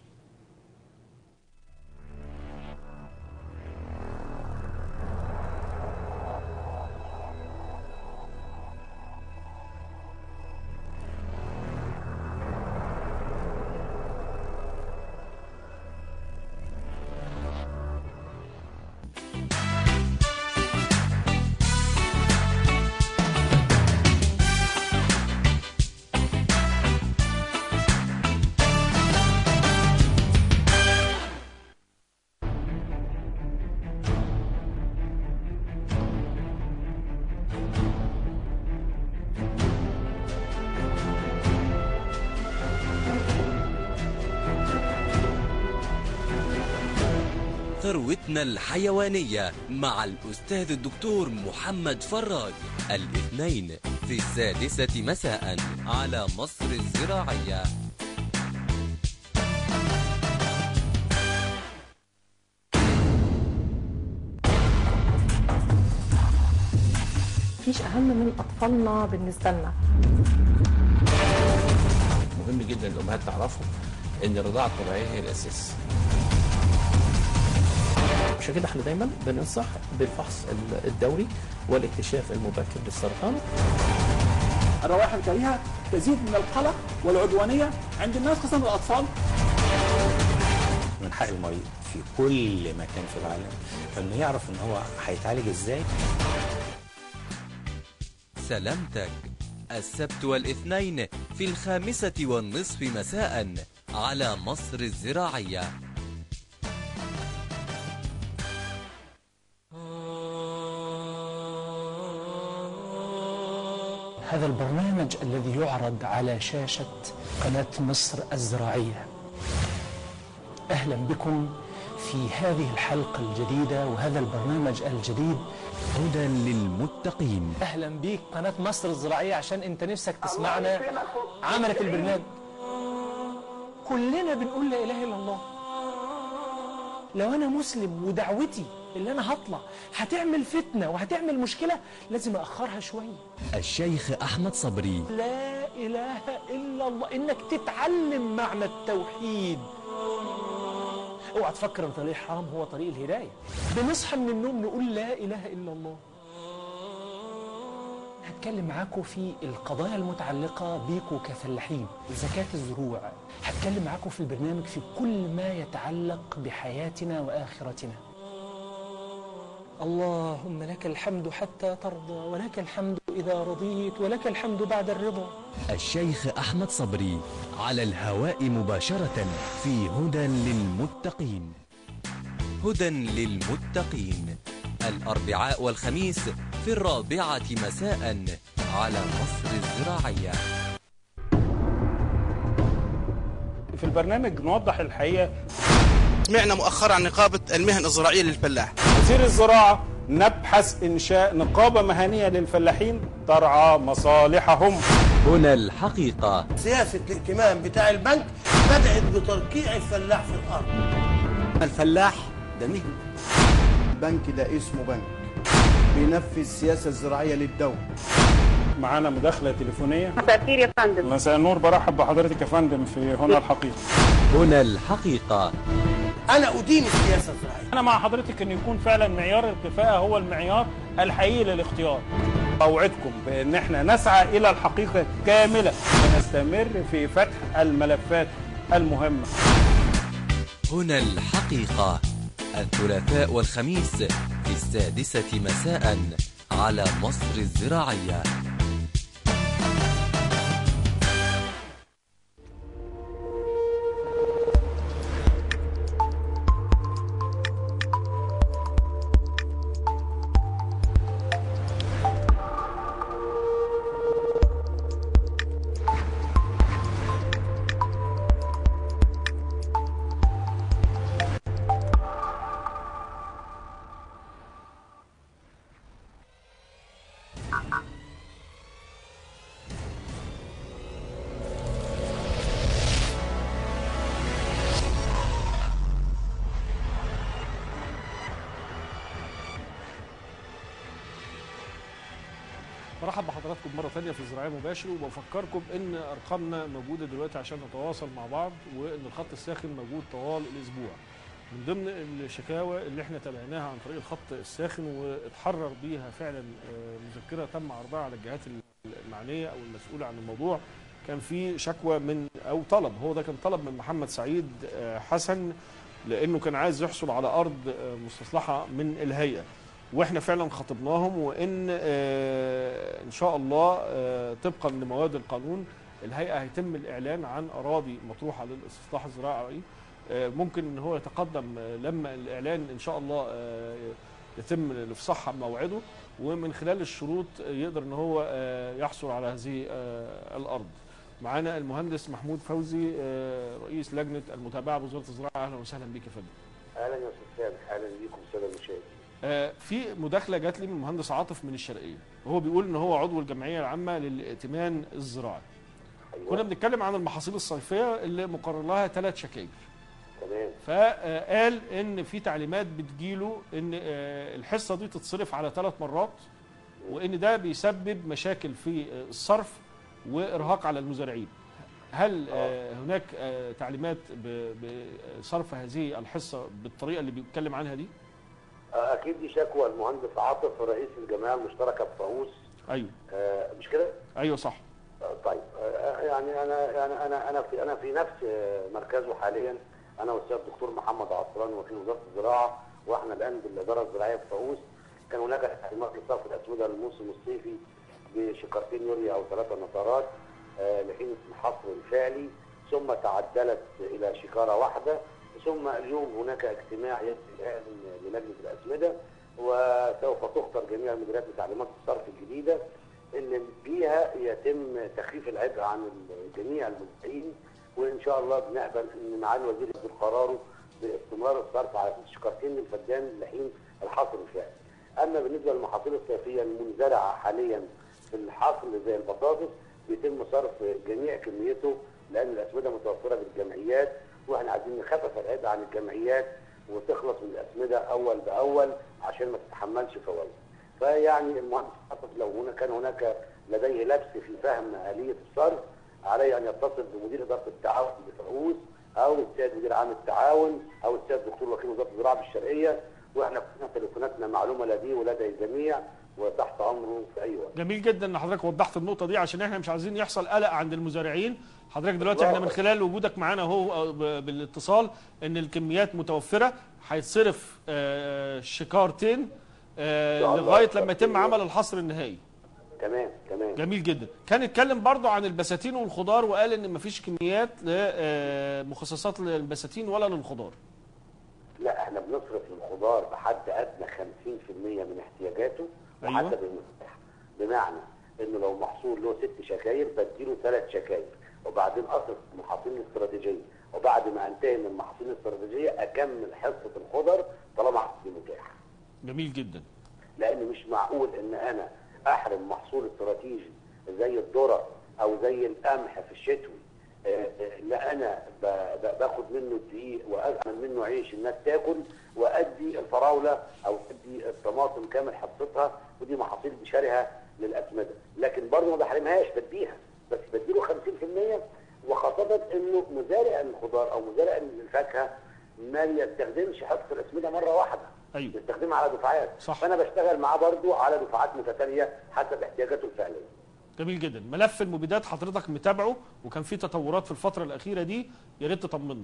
ثروتنا الحيوانية مع الأستاذ الدكتور محمد فراج الاثنين في السادسة مساء على مصر الزراعية مفيش اهم من اطفالنا بالنسبه لنا مهم جدا الامهات تعرفوا ان الرضاعه الطبيعيه هي الاساس عشان كده احنا دايما بننصح بالفحص الدوري والاكتشاف المبكر للسرطان الروائح الكريهه تزيد من القلق والعدوانيه عند الناس خاصه الاطفال من حق المريض في كل مكان في العالم انه يعرف ان هو هيتعالج ازاي سلامتك السبت والاثنين في الخامسة والنصف مساء على مصر الزراعية هذا البرنامج الذي يعرض على شاشة قناة مصر الزراعية أهلا بكم في هذه الحلقة الجديدة وهذا البرنامج الجديد هدى للمتقين أهلا بيك قناة مصر الزراعية عشان أنت نفسك تسمعنا عملت البرنامج كلنا بنقول لا إله إلا الله لو أنا مسلم ودعوتي اللي أنا هطلع هتعمل فتنة وهتعمل مشكلة لازم أأخرها شوية الشيخ أحمد صبري لا إله إلا الله إنك تتعلم معنى التوحيد اوعى تفكر ان طريق الحرام هو طريق الهدايه بنصحى من النوم نقول لا اله الا الله هتكلم معاكم في القضايا المتعلقة بيكم كفلاحين زكاة الزروع هتكلم معاكم في البرنامج في كل ما يتعلق بحياتنا وآخرتنا اللهم لك الحمد حتى ترضى ولك الحمد إذا رضيت ولك الحمد بعد الرضا الشيخ أحمد صبري على الهواء مباشرة في هدى للمتقين هدى للمتقين الأربعاء والخميس في الرابعة مساء على مصر الزراعية في البرنامج نوضح الحقيقة سمعنا مؤخرا عن نقابة المهن الزراعية للفلاح وزير الزراعة نبحث إنشاء نقابة مهنية للفلاحين ترعى مصالحهم هنا الحقيقة سياسة الائتمان بتاع البنك بدأت بتركيع الفلاح في الأرض الفلاح ده مهنة البنك ده اسمه بنك بينفذ السياسة الزراعية للدولة معانا مداخلة تليفونية مساء الخير يا فندم مساء النور برحب بحضرتك يا فندم في هنا الحقيقة هنا الحقيقة أنا أدين السياسة الزراعية أنا مع حضرتك أن يكون فعلا معيار الكفاءة هو المعيار الحقيقي للاختيار أوعدكم بأن احنا نسعى إلى الحقيقة كاملة ونستمر في فتح الملفات المهمة هنا الحقيقة الثلاثاء والخميس في السادسة مساء على مصر الزراعية برحب بحضراتكم مرة ثانية في الزراعية مباشر وبفكركم ان ارقامنا موجودة دلوقتي عشان نتواصل مع بعض وان الخط الساخن موجود طوال الاسبوع. من ضمن الشكاوى اللي احنا تابعناها عن طريق الخط الساخن واتحرر بيها فعلا آه، مذكرة تم عرضها على الجهات المعنية او المسؤولة عن الموضوع كان في شكوى من او طلب هو ده كان طلب من محمد سعيد آه، حسن لانه كان عايز يحصل على ارض آه، مستصلحة من الهيئة. واحنا فعلا خاطبناهم وان آه، ان شاء الله آه، طبقا لمواد القانون الهيئه هيتم الاعلان عن اراضي مطروحه للاستصلاح الزراعي آه، ممكن ان هو يتقدم آه، لما الاعلان ان شاء الله آه، يتم الافصاح عن موعده ومن خلال الشروط يقدر ان هو آه، يحصل على هذه آه، الارض معانا المهندس محمود فوزي آه، رئيس لجنه المتابعه بوزاره الزراعه اهلا وسهلا بك يا فندم اهلا يا استاذ سامح اهلا بيكم الساده المشاهدين آه، في مداخله جات لي من المهندس عاطف من الشرقيه وهو بيقول ان هو عضو الجمعيه العامه للائتمان الزراعي كنا بنتكلم عن المحاصيل الصيفيه اللي مقرر لها ثلاث شكاير تمام فقال ان في تعليمات بتجيله ان آه، الحصه دي تتصرف على ثلاث مرات وان ده بيسبب مشاكل في آه، الصرف وارهاق على المزارعين هل آه، هناك آه، تعليمات ب- بصرف هذه الحصه بالطريقه اللي بيتكلم عنها دي اكيد دي شكوى المهندس عاطف رئيس الجمعيه المشتركه في فاووس ايوه آه، مش كده؟ ايوه صح آه، طيب آه، يعني انا يعني انا انا في انا في نفس آه، مركزه حاليا انا والاستاذ الدكتور محمد عطران وكيل وزاره الزراعه واحنا الان بالاداره الزراعيه في فاووس كان هناك تعليمات لصرف الاسمده للموسم الصيفي بشقارتين يوريا او ثلاثه نطرات آه، لحين الحصر الفعلي ثم تعدلت الى شكاره واحده ثم اليوم هناك اجتماع يجري الان للجنه الاسمده وسوف تختار جميع المديريات بتعليمات الصرف الجديده اللي بيها يتم تخفيف العبء عن جميع المزارعين وان شاء الله بنقبل ان معالي الوزير يصدر قراره باستمرار الصرف على شقارتين الفدان لحين الحصر الفعلي. اما بالنسبه للمحاصيل الصيفيه المنزرعه حاليا في الحصل زي البطاطس بيتم صرف جميع كميته لان الاسمده متوفره بالجمعيات واحنا عايزين نخفف العبء عن الجمعيات وتخلص من الاسمده اول باول عشان ما تتحملش فوائد. فيعني المهندس حسب لو هنا كان هناك لديه لبس في فهم آلية الصرف عليه أن يتصل بمدير إدارة التعاون بفؤوس أو السيد مدير عام التعاون أو السيد دكتور وكيل وزارة الزراعة بالشرقية وإحنا كنا تليفوناتنا معلومة لديه ولدى الجميع وتحت أمره في أي وقت. جميل جدا ان حضرتك وضحت النقطه دي عشان احنا مش عايزين يحصل قلق عند المزارعين حضرتك دلوقتي احنا من خلال وجودك معانا اهو ب- بالاتصال ان الكميات متوفره هيتصرف آه، شكارتين آه، شاء الله. لغايه لما يتم عمل الحصر النهائي تمام تمام جميل جدا كان اتكلم برضو عن البساتين والخضار وقال ان مفيش كميات لمخصصات للبساتين ولا للخضار لا احنا بنصرف للخضار بحد ادنى 50% من احتياجاته أيوة. وحسب المتاح بمعنى انه لو محصول له ست شكاير بديله ثلاث شكاير وبعدين اصرف المحاصيل الاستراتيجيه وبعد ما انتهي من المحاصيل الاستراتيجيه اكمل حصه الخضر طالما عندي متاح جميل جدا لان مش معقول ان انا احرم محصول استراتيجي زي الذره او زي القمح في الشتوي آه، آه، لا انا ب- ب- باخد منه الدقيق واعمل منه عيش الناس تاكل وادي الفراوله او ادي الطماطم كامل حصتها ودي محاصيل شارها للاسمده لكن برضه ما بحرمهاش بديها بس بديله 50% وخاصه انه مزارع الخضار او مزارع الفاكهه ما يستخدمش حصه الاسمده مره واحده ايوه يستخدمها على دفعات صح. فانا بشتغل معاه برضو على دفعات متتاليه حسب احتياجاته الفعليه جميل جدا ملف المبيدات حضرتك متابعه وكان في تطورات في الفتره الاخيره دي يا ريت تطمنا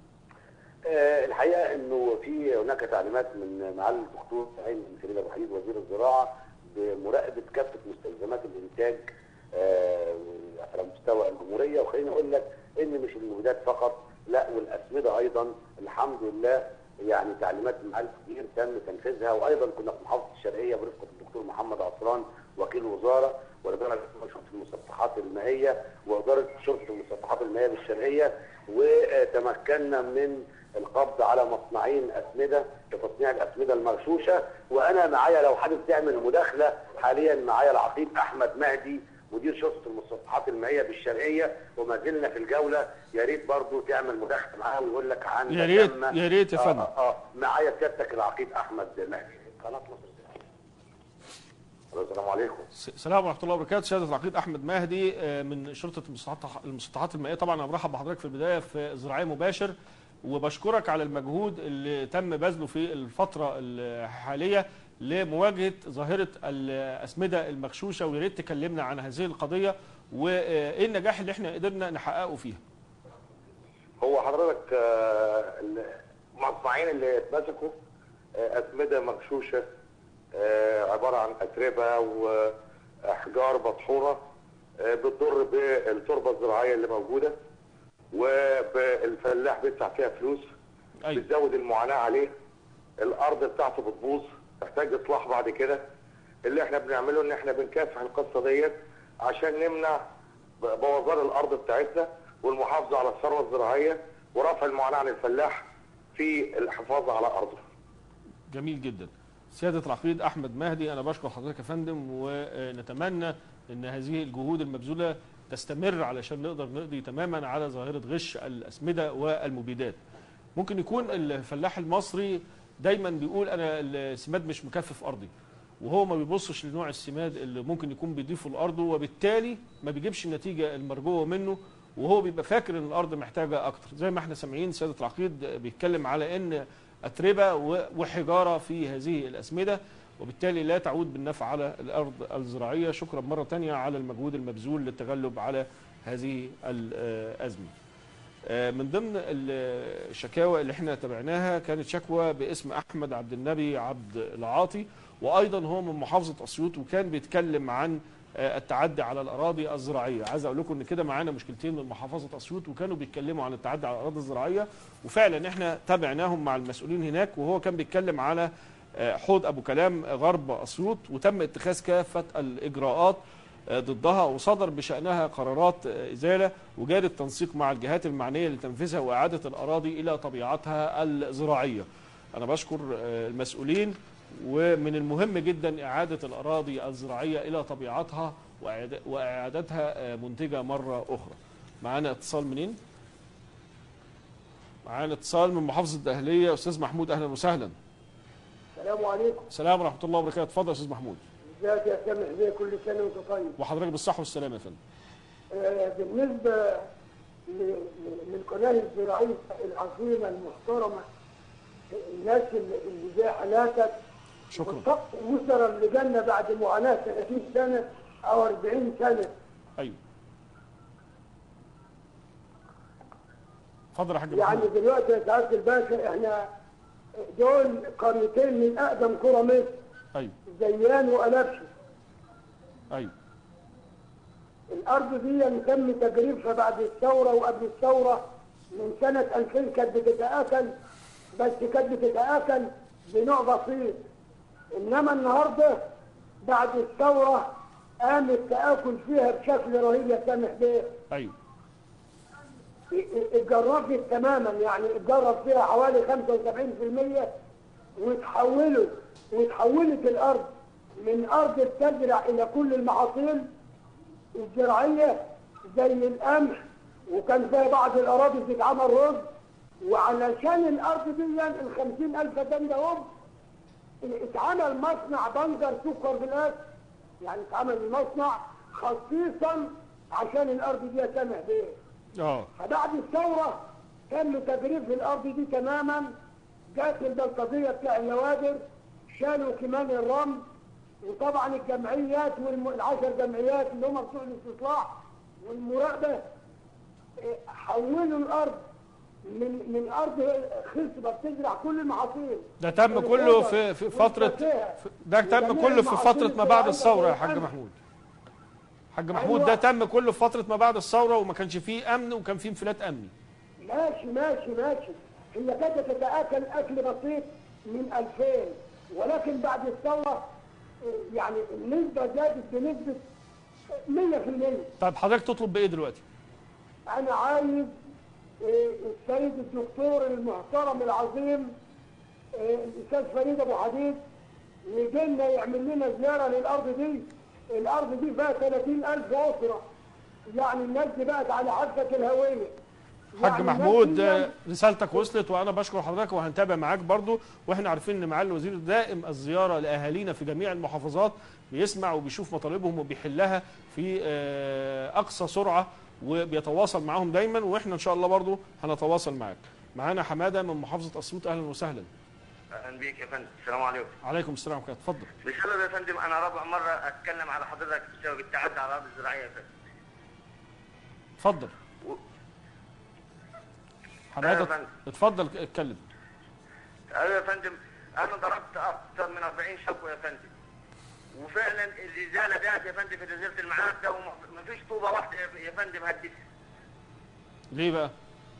آه، الحقيقه انه في هناك تعليمات من معالي الدكتور سعيد بن فريد ابو حديد وزير الزراعه بمراقبه كافه مستلزمات الانتاج آه، على مستوى الجمهوريه وخليني اقول لك ان مش المبيدات فقط لا والاسمده ايضا الحمد لله يعني تعليمات معالي كتير تم تنفيذها وايضا كنا في محافظه الشرقيه برفقه الدكتور محمد عصران وكيل الوزاره والاداره العامة شرطه المسطحات المائيه واداره شرطه المسطحات المائيه بالشرقيه وتمكنا من القبض على مصنعين اسمده لتصنيع الاسمده المغشوشه وانا معايا لو حابب تعمل مداخله حاليا معايا العقيد احمد مهدي مدير شرطه المسطحات المائيه بالشرقيه وما زلنا في الجوله يا ريت برضه تعمل مداخله معاه ويقول لك عن يا ريت- تم- يا ريت يا آه، فندم. اه, آه معايا سيادتك العقيد احمد مهدي قناه مصر السلام عليكم السلام ورحمه الله وبركاته سياده العقيد احمد مهدي آه، من شرطه المسطحات المسطحات المائيه طبعا انا برحب بحضرتك في البدايه في زراعي مباشر وبشكرك على المجهود اللي تم بذله في الفتره الحاليه لمواجهه ظاهره الاسمده المغشوشه ويا ريت تكلمنا عن هذه القضيه وايه النجاح اللي احنا قدرنا نحققه فيها هو حضرتك آه، المصنعين اللي اتمسكوا آه، اسمده مغشوشه آه، عباره عن اتربه واحجار مطحونه آه، بتضر بالتربه الزراعيه اللي موجوده وبالفلاح بيدفع فيها فلوس أيوة. بتزود المعاناه عليه الارض بتاعته بتبوظ تحتاج اصلاح بعد كده اللي احنا بنعمله ان احنا بنكافح القصه ديت عشان نمنع بوظان الارض بتاعتنا والمحافظه على الثروه الزراعيه ورفع المعاناه عن الفلاح في الحفاظ على ارضه. جميل جدا سيادة العقيد أحمد مهدي أنا بشكر حضرتك يا فندم ونتمنى أن هذه الجهود المبذولة تستمر علشان نقدر نقضي تماما على ظاهرة غش الأسمدة والمبيدات ممكن يكون الفلاح المصري دايما بيقول أنا السماد مش مكفف أرضي وهو ما بيبصش لنوع السماد اللي ممكن يكون بيضيفه لأرضه وبالتالي ما بيجيبش النتيجة المرجوة منه وهو بيبقى فاكر ان الارض محتاجه اكتر زي ما احنا سامعين سياده العقيد بيتكلم على ان اتربه و- وحجاره في هذه الاسمده وبالتالي لا تعود بالنفع على الارض الزراعيه شكرا مره تانية على المجهود المبذول للتغلب على هذه الازمه آه، من ضمن ال- الشكاوى اللي احنا تابعناها كانت شكوى باسم احمد عبد النبي عبد العاطي وايضا هو من محافظه اسيوط وكان بيتكلم عن آه، التعدي على الاراضي الزراعيه عايز اقول لكم ان كده معانا مشكلتين من محافظه اسيوط وكانوا بيتكلموا عن التعدي على الاراضي الزراعيه وفعلا احنا تابعناهم مع المسؤولين هناك وهو كان بيتكلم على آه، حوض ابو كلام غرب اسيوط وتم اتخاذ كافه الاجراءات آه، ضدها وصدر بشانها قرارات آه، ازاله وجاري التنسيق مع الجهات المعنيه لتنفيذها واعاده الاراضي الى طبيعتها الزراعيه. انا بشكر آه، المسؤولين ومن المهم جدا اعاده الاراضي الزراعيه الى طبيعتها وإعاد- واعادتها آه، منتجه مره اخرى. معانا اتصال منين؟ معانا اتصال من محافظه الدهليه استاذ محمود اهلا وسهلا. السلام عليكم السلام ورحمه الله وبركاته اتفضل يا استاذ محمود ازيك يا سامح بيه كل سنه وانت طيب وحضرتك بالصحه والسلامه يا فندم. آه، بالنسبه ل- ل- للقناه الزراعيه العظيمه المحترمه الناس اللي اللي زي حالاتك شكرا والطقس الوزراء اللي جالنا بعد معاناه 30 سنه او 40 سنه ايوه اتفضل يا حاج يعني محمود دلوقتي يا سعاده الباشا احنا دول قريتين من اقدم قرى مصر ايوه زيان وألبشة ايوه الارض دي تم تجريبها بعد الثوره وقبل الثوره من سنه 2000 كانت بتتاكل بس كانت بتتاكل بنوع بسيط انما النهارده بعد الثوره قام التاكل فيها بشكل رهيب يا سامح بيه ايوه اتجربت تماما يعني اتجرب فيها حوالي 75% وتحولوا وتحولت الارض من ارض بتزرع الى كل المحاصيل الزراعيه زي القمح وكان فيها بعض الاراضي بتتعمل رز وعلشان الارض دي ال 50000 دم ده هم اتعمل مصنع بنجر سكر بالأس يعني اتعمل مصنع خصيصا عشان الارض دي سامح بيه اه فبعد الثورة تم تجريف الأرض دي تماما جات البلطجية بتاع النوادر شالوا كمان الرمل وطبعا الجمعيات والعشر جمعيات اللي هم بتوع الاستصلاح والمراقبة إيه، حولوا الأرض من من أرض خصبة بتزرع كل المحاصيل ده تم كله في في فتره في- ده تم كله في فتره ما بعد الثوره يا حاج محمود حاج محمود ده تم كله في فتره ما بعد الثوره وما كانش فيه امن وكان فيه انفلات امني ماشي ماشي ماشي هي كانت تتاكل اكل بسيط من 2000 ولكن بعد الثوره إيه، يعني النسبه زادت بنسبه 100% طيب حضرتك تطلب بايه دلوقتي انا عايز إيه، السيد الدكتور المحترم العظيم إيه، الاستاذ فريد ابو حديد يجي لنا يعمل لنا زياره للارض دي الارض دي فيها 30000 اسره يعني الناس دي بقت على حافه الهويه حاج يعني محمود الناس دي آه، رسالتك وصلت وانا بشكر حضرتك وهنتابع معاك برضو واحنا عارفين ان معالي الوزير دائم الزياره لاهالينا في جميع المحافظات بيسمع وبيشوف مطالبهم وبيحلها في آه، اقصى سرعه وبيتواصل معاهم دايما واحنا ان شاء الله برضو هنتواصل معاك معانا حماده من محافظه اسيوط اهلا وسهلا اهلا بيك يا فندم السلام عليكم عليكم السلام ورحمه الله اتفضل بسبب يا فندم انا رابع مره اتكلم على حضرتك بسبب التعدي على الارض الزراعيه يا فندم اتفضل أيوة يا حماده فندم. اتفضل اتكلم ايوه يا فندم انا ضربت اكثر من 40 شكوى يا فندم وفعلا الازاله ديت يا فندم في جزيره المعاد ده ومفيش طوبه واحده يا- يا فندم هدت ليه بقى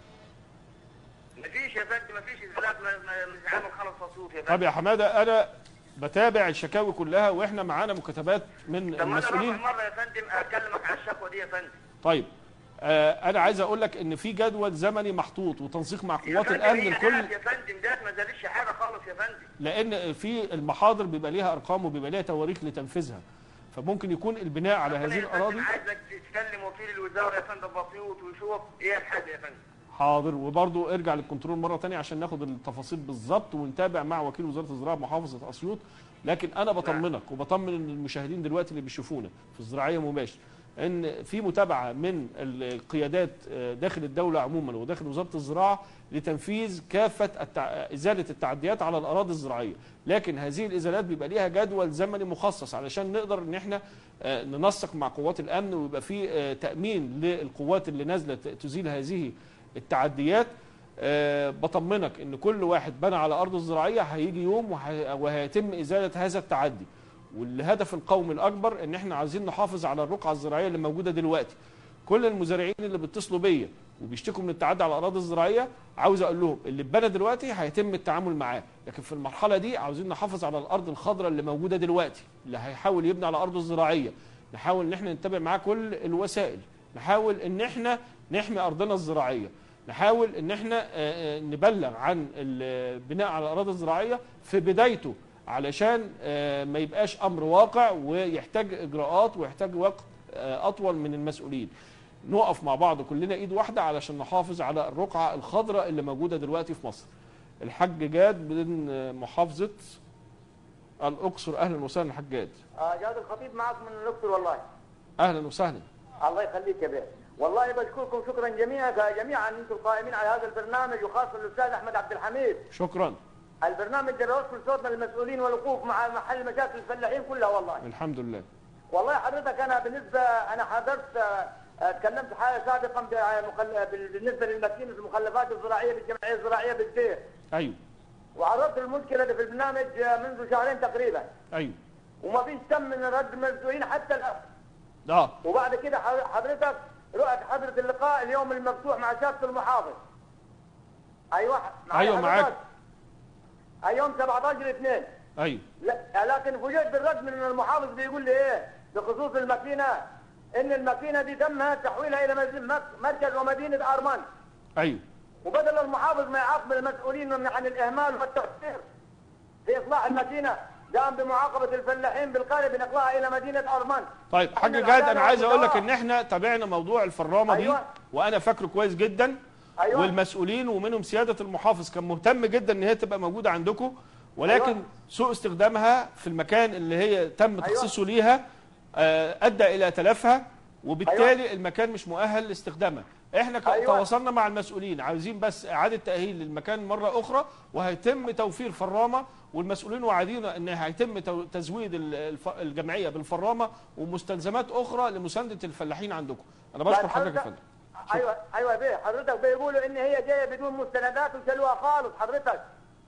مفيش يا فندم مفيش ازالات م- م- مش عامل خلص مصروف يا طب فندم يا حماده انا بتابع الشكاوي كلها واحنا معانا مكاتبات من طب ما انا رابع المسؤولين مره يا فندم اكلمك على الشكوى دي يا فندم طيب آه، انا عايز اقول لك ان في جدول زمني محطوط وتنسيق مع يا قوات فندم الامن هي الكل قاعد يا فندم ده ما زالش حاجه خالص يا فندم لان في المحاضر بيبقى ليها ارقام وبيبقى ليها تواريخ لتنفيذها فممكن يكون البناء على هذه يا الاراضي فندم عايزك تتكلم وكيل الوزاره يا فندم بسيط ويشوف ايه الحل يا فندم حاضر وبرضه ارجع للكنترول مره تانية عشان ناخد التفاصيل بالظبط ونتابع مع وكيل وزاره الزراعه محافظه اسيوط لكن انا بطمنك وبطمن المشاهدين دلوقتي اللي بيشوفونا في الزراعيه مباشر ان في متابعه من القيادات آه، داخل الدوله عموما وداخل وزاره الزراعه لتنفيذ كافه التع... ازاله التعديات على الاراضي الزراعيه لكن هذه الازالات بيبقى ليها جدول زمني مخصص علشان نقدر ان احنا آه، ننسق مع قوات الامن ويبقى في آه، تامين للقوات اللي نازله ت- تزيل هذه التعديات آه، بطمنك ان كل واحد بنى على ارضه الزراعيه هيجي يوم وه- وهيتم ازاله هذا التعدي والهدف القومي الاكبر ان احنا عايزين نحافظ على الرقعه الزراعيه اللي موجوده دلوقتي كل المزارعين اللي بيتصلوا بيا وبيشتكوا من التعدي على الاراضي الزراعيه عاوز اقول لهم اللي اتبنى دلوقتي هيتم التعامل معاه لكن في المرحله دي عاوزين نحافظ على الارض الخضراء اللي موجوده دلوقتي اللي هيحاول يبني على ارضه الزراعيه نحاول ان احنا نتبع معاه كل الوسائل نحاول ان احنا نحمي ارضنا الزراعيه نحاول ان احنا آه، آه، نبلغ عن البناء على الاراضي الزراعيه في بدايته علشان آه، ما يبقاش امر واقع ويحتاج اجراءات ويحتاج وقت آه، اطول من المسؤولين نقف مع بعض كلنا ايد واحده علشان نحافظ على الرقعه الخضراء اللي موجوده دلوقتي في مصر الحاج جاد من آه، محافظه الاقصر اهلا وسهلا حاج جاد آه جاد الخطيب معك من الاقصر والله اهلا وسهلا الله يخليك يا بيه والله بشكركم شكرا جميعا جميعا انتم القائمين على هذا البرنامج وخاصه الاستاذ احمد عبد الحميد شكرا البرنامج ده بيوصل صوتنا للمسؤولين والوقوف مع محل مشاكل الفلاحين كلها والله الحمد لله والله حضرتك انا بالنسبه انا حضرت آه، آه، تكلمت حاجه سابقا بمخل- بال- بالنسبه للماكينه المخلفات الزراعيه بالجمعيه الزراعيه بالدير ايوه وعرضت المشكله دي في البرنامج آه، منذ شهرين تقريبا ايوه وما فيش تم من رد المسؤولين حتى الان اه وبعد كده حض- حضرتك رحت حضرة اللقاء اليوم المفتوح مع سيادة المحافظ ايوه معايا أيوة، معاك. حضرتك؟ يوم 17 2 ايوه لا لكن فوجئت بالرد من المحافظ بيقول لي ايه بخصوص الماكينه ان الماكينه دي تم تحويلها الى مز- مك- مركز ومدينه ارمان ايوه وبدل المحافظ ما يعاقب المسؤولين من- عن الاهمال والتقصير في اصلاح الماكينه قام بمعاقبه الفلاحين بالقارب بنقلها الى مدينه ارمان طيب حاج إن جاد انا العدالة عايز اقول لك والمساواة. ان احنا تابعنا موضوع الفرامه دي أيوة. وانا فاكره كويس جدا أيوة. والمسؤولين ومنهم سياده المحافظ كان مهتم جدا ان هي تبقى موجوده عندكم ولكن أيوة. سوء استخدامها في المكان اللي هي تم تخصيصه ليها آه، ادى الى تلفها وبالتالي المكان مش مؤهل لاستخدامها احنا ك- أيوة. تواصلنا مع المسؤولين عاوزين بس اعاده تاهيل للمكان مره اخرى وهيتم توفير فرامه والمسؤولين وعدينا ان هيتم تو- تزويد ال- الف- الجمعيه بالفرامه ومستلزمات اخرى لمسانده الفلاحين عندكم انا بشكر بعد حضرتك يا حضرتك- فندم ايوه ايوه يا بيه حضرتك بيقولوا ان هي جايه بدون مستندات وشالوها خالص حضرتك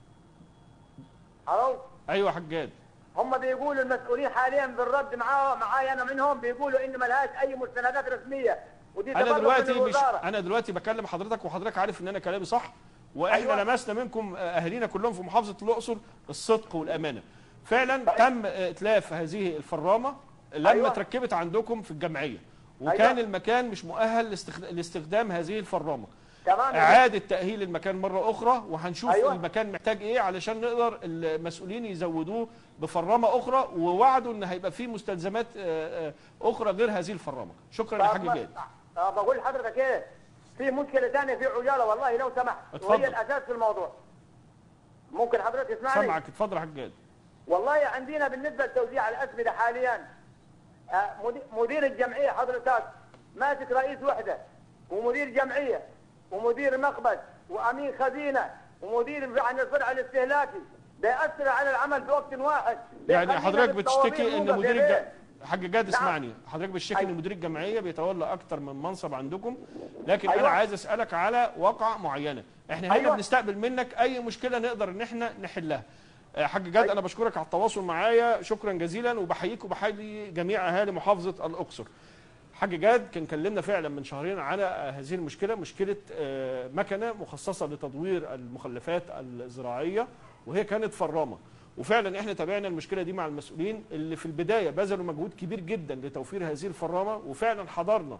الو ايوه يا حجاد هم بيقولوا المسؤولين حاليا بالرد معاه معايا انا منهم بيقولوا ان ملهاش اي مستندات رسميه ودي انا تبرر دلوقتي من مش الوزاره انا دلوقتي بكلم حضرتك وحضرتك عارف ان انا كلامي صح واحنا أيوة. أيوة. لمسنا منكم آه، اهالينا كلهم في محافظه الاقصر الصدق والامانه فعلا تم آه، اتلاف هذه الفرامه لما أيوة. أيوة. اتركبت عندكم في الجمعيه وكان أيوة. المكان مش مؤهل لاستخد- لاستخدام هذه الفرامه تمام يا اعاده تاهيل المكان مره اخرى وهنشوف أيوة. أيوة. المكان محتاج ايه علشان نقدر المسؤولين يزودوه بفرامه اخرى ووعدوا ان هيبقى فيه مستلزمات آه، آه، اخرى غير هذه الفرامه شكرا يا طب حاج ما- جاد آه، بقول لحضرتك ايه في مشكله ثانيه في عجاله والله لو سمحت اتفضل. وهي الاساس في الموضوع ممكن حضرتك تسمعني سامعك اتفضل يا حاج جاد والله عندنا بالنسبه لتوزيع الاسمده حاليا آه، مدي- مدير الجمعيه حضرتك ماسك رئيس وحده ومدير جمعيه ومدير مخبز وامين خزينه ومدير عن الصنع الاستهلاكي بيأثر على العمل في وقت واحد يعني بيخلينا حضرتك بالطوابير بتشتكي ان موقف مدير يا الج... بيه. حاج جاد نعم. اسمعني حضرتك بتشتكي ان مدير الجمعيه بيتولى اكتر من منصب عندكم لكن أيوة. انا عايز اسالك على واقعه معينه احنا هنا أيوة. بنستقبل منك اي مشكله نقدر ان احنا نحلها آه، حاج جاد انا بشكرك على التواصل معايا شكرا جزيلا وبحييك وبحيي جميع اهالي محافظه الاقصر حاج جاد كان كلمنا فعلا من شهرين على آه، هذه المشكله مشكله آه، مكنه مخصصه لتدوير المخلفات الزراعيه وهي كانت فرامه وفعلا احنا تابعنا المشكله دي مع المسؤولين اللي في البدايه بذلوا مجهود كبير جدا لتوفير هذه الفرامه وفعلا حضرنا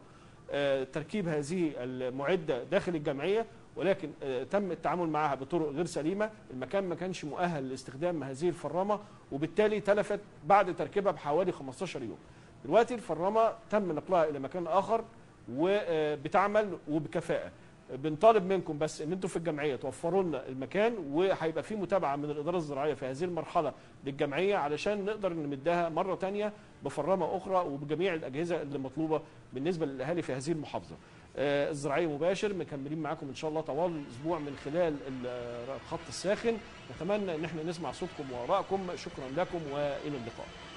آه، تركيب هذه المعده داخل الجمعيه ولكن آه، تم التعامل معها بطرق غير سليمه المكان ما كانش مؤهل لاستخدام هذه الفرامه وبالتالي تلفت بعد تركيبها بحوالي 15 يوم دلوقتي الفرامه تم نقلها الى مكان اخر وبتعمل وبكفاءه بنطالب منكم بس ان انتم في الجمعيه توفروا لنا المكان وهيبقى في متابعه من الاداره الزراعيه في هذه المرحله للجمعيه علشان نقدر نمدها مره تانية بفرامه اخرى وبجميع الاجهزه اللي مطلوبه بالنسبه للاهالي في هذه المحافظه. آه، الزراعيه مباشر مكملين معاكم ان شاء الله طوال الاسبوع من خلال ال- الخط الساخن نتمنى ان احنا نسمع صوتكم وارائكم شكرا لكم والى اللقاء.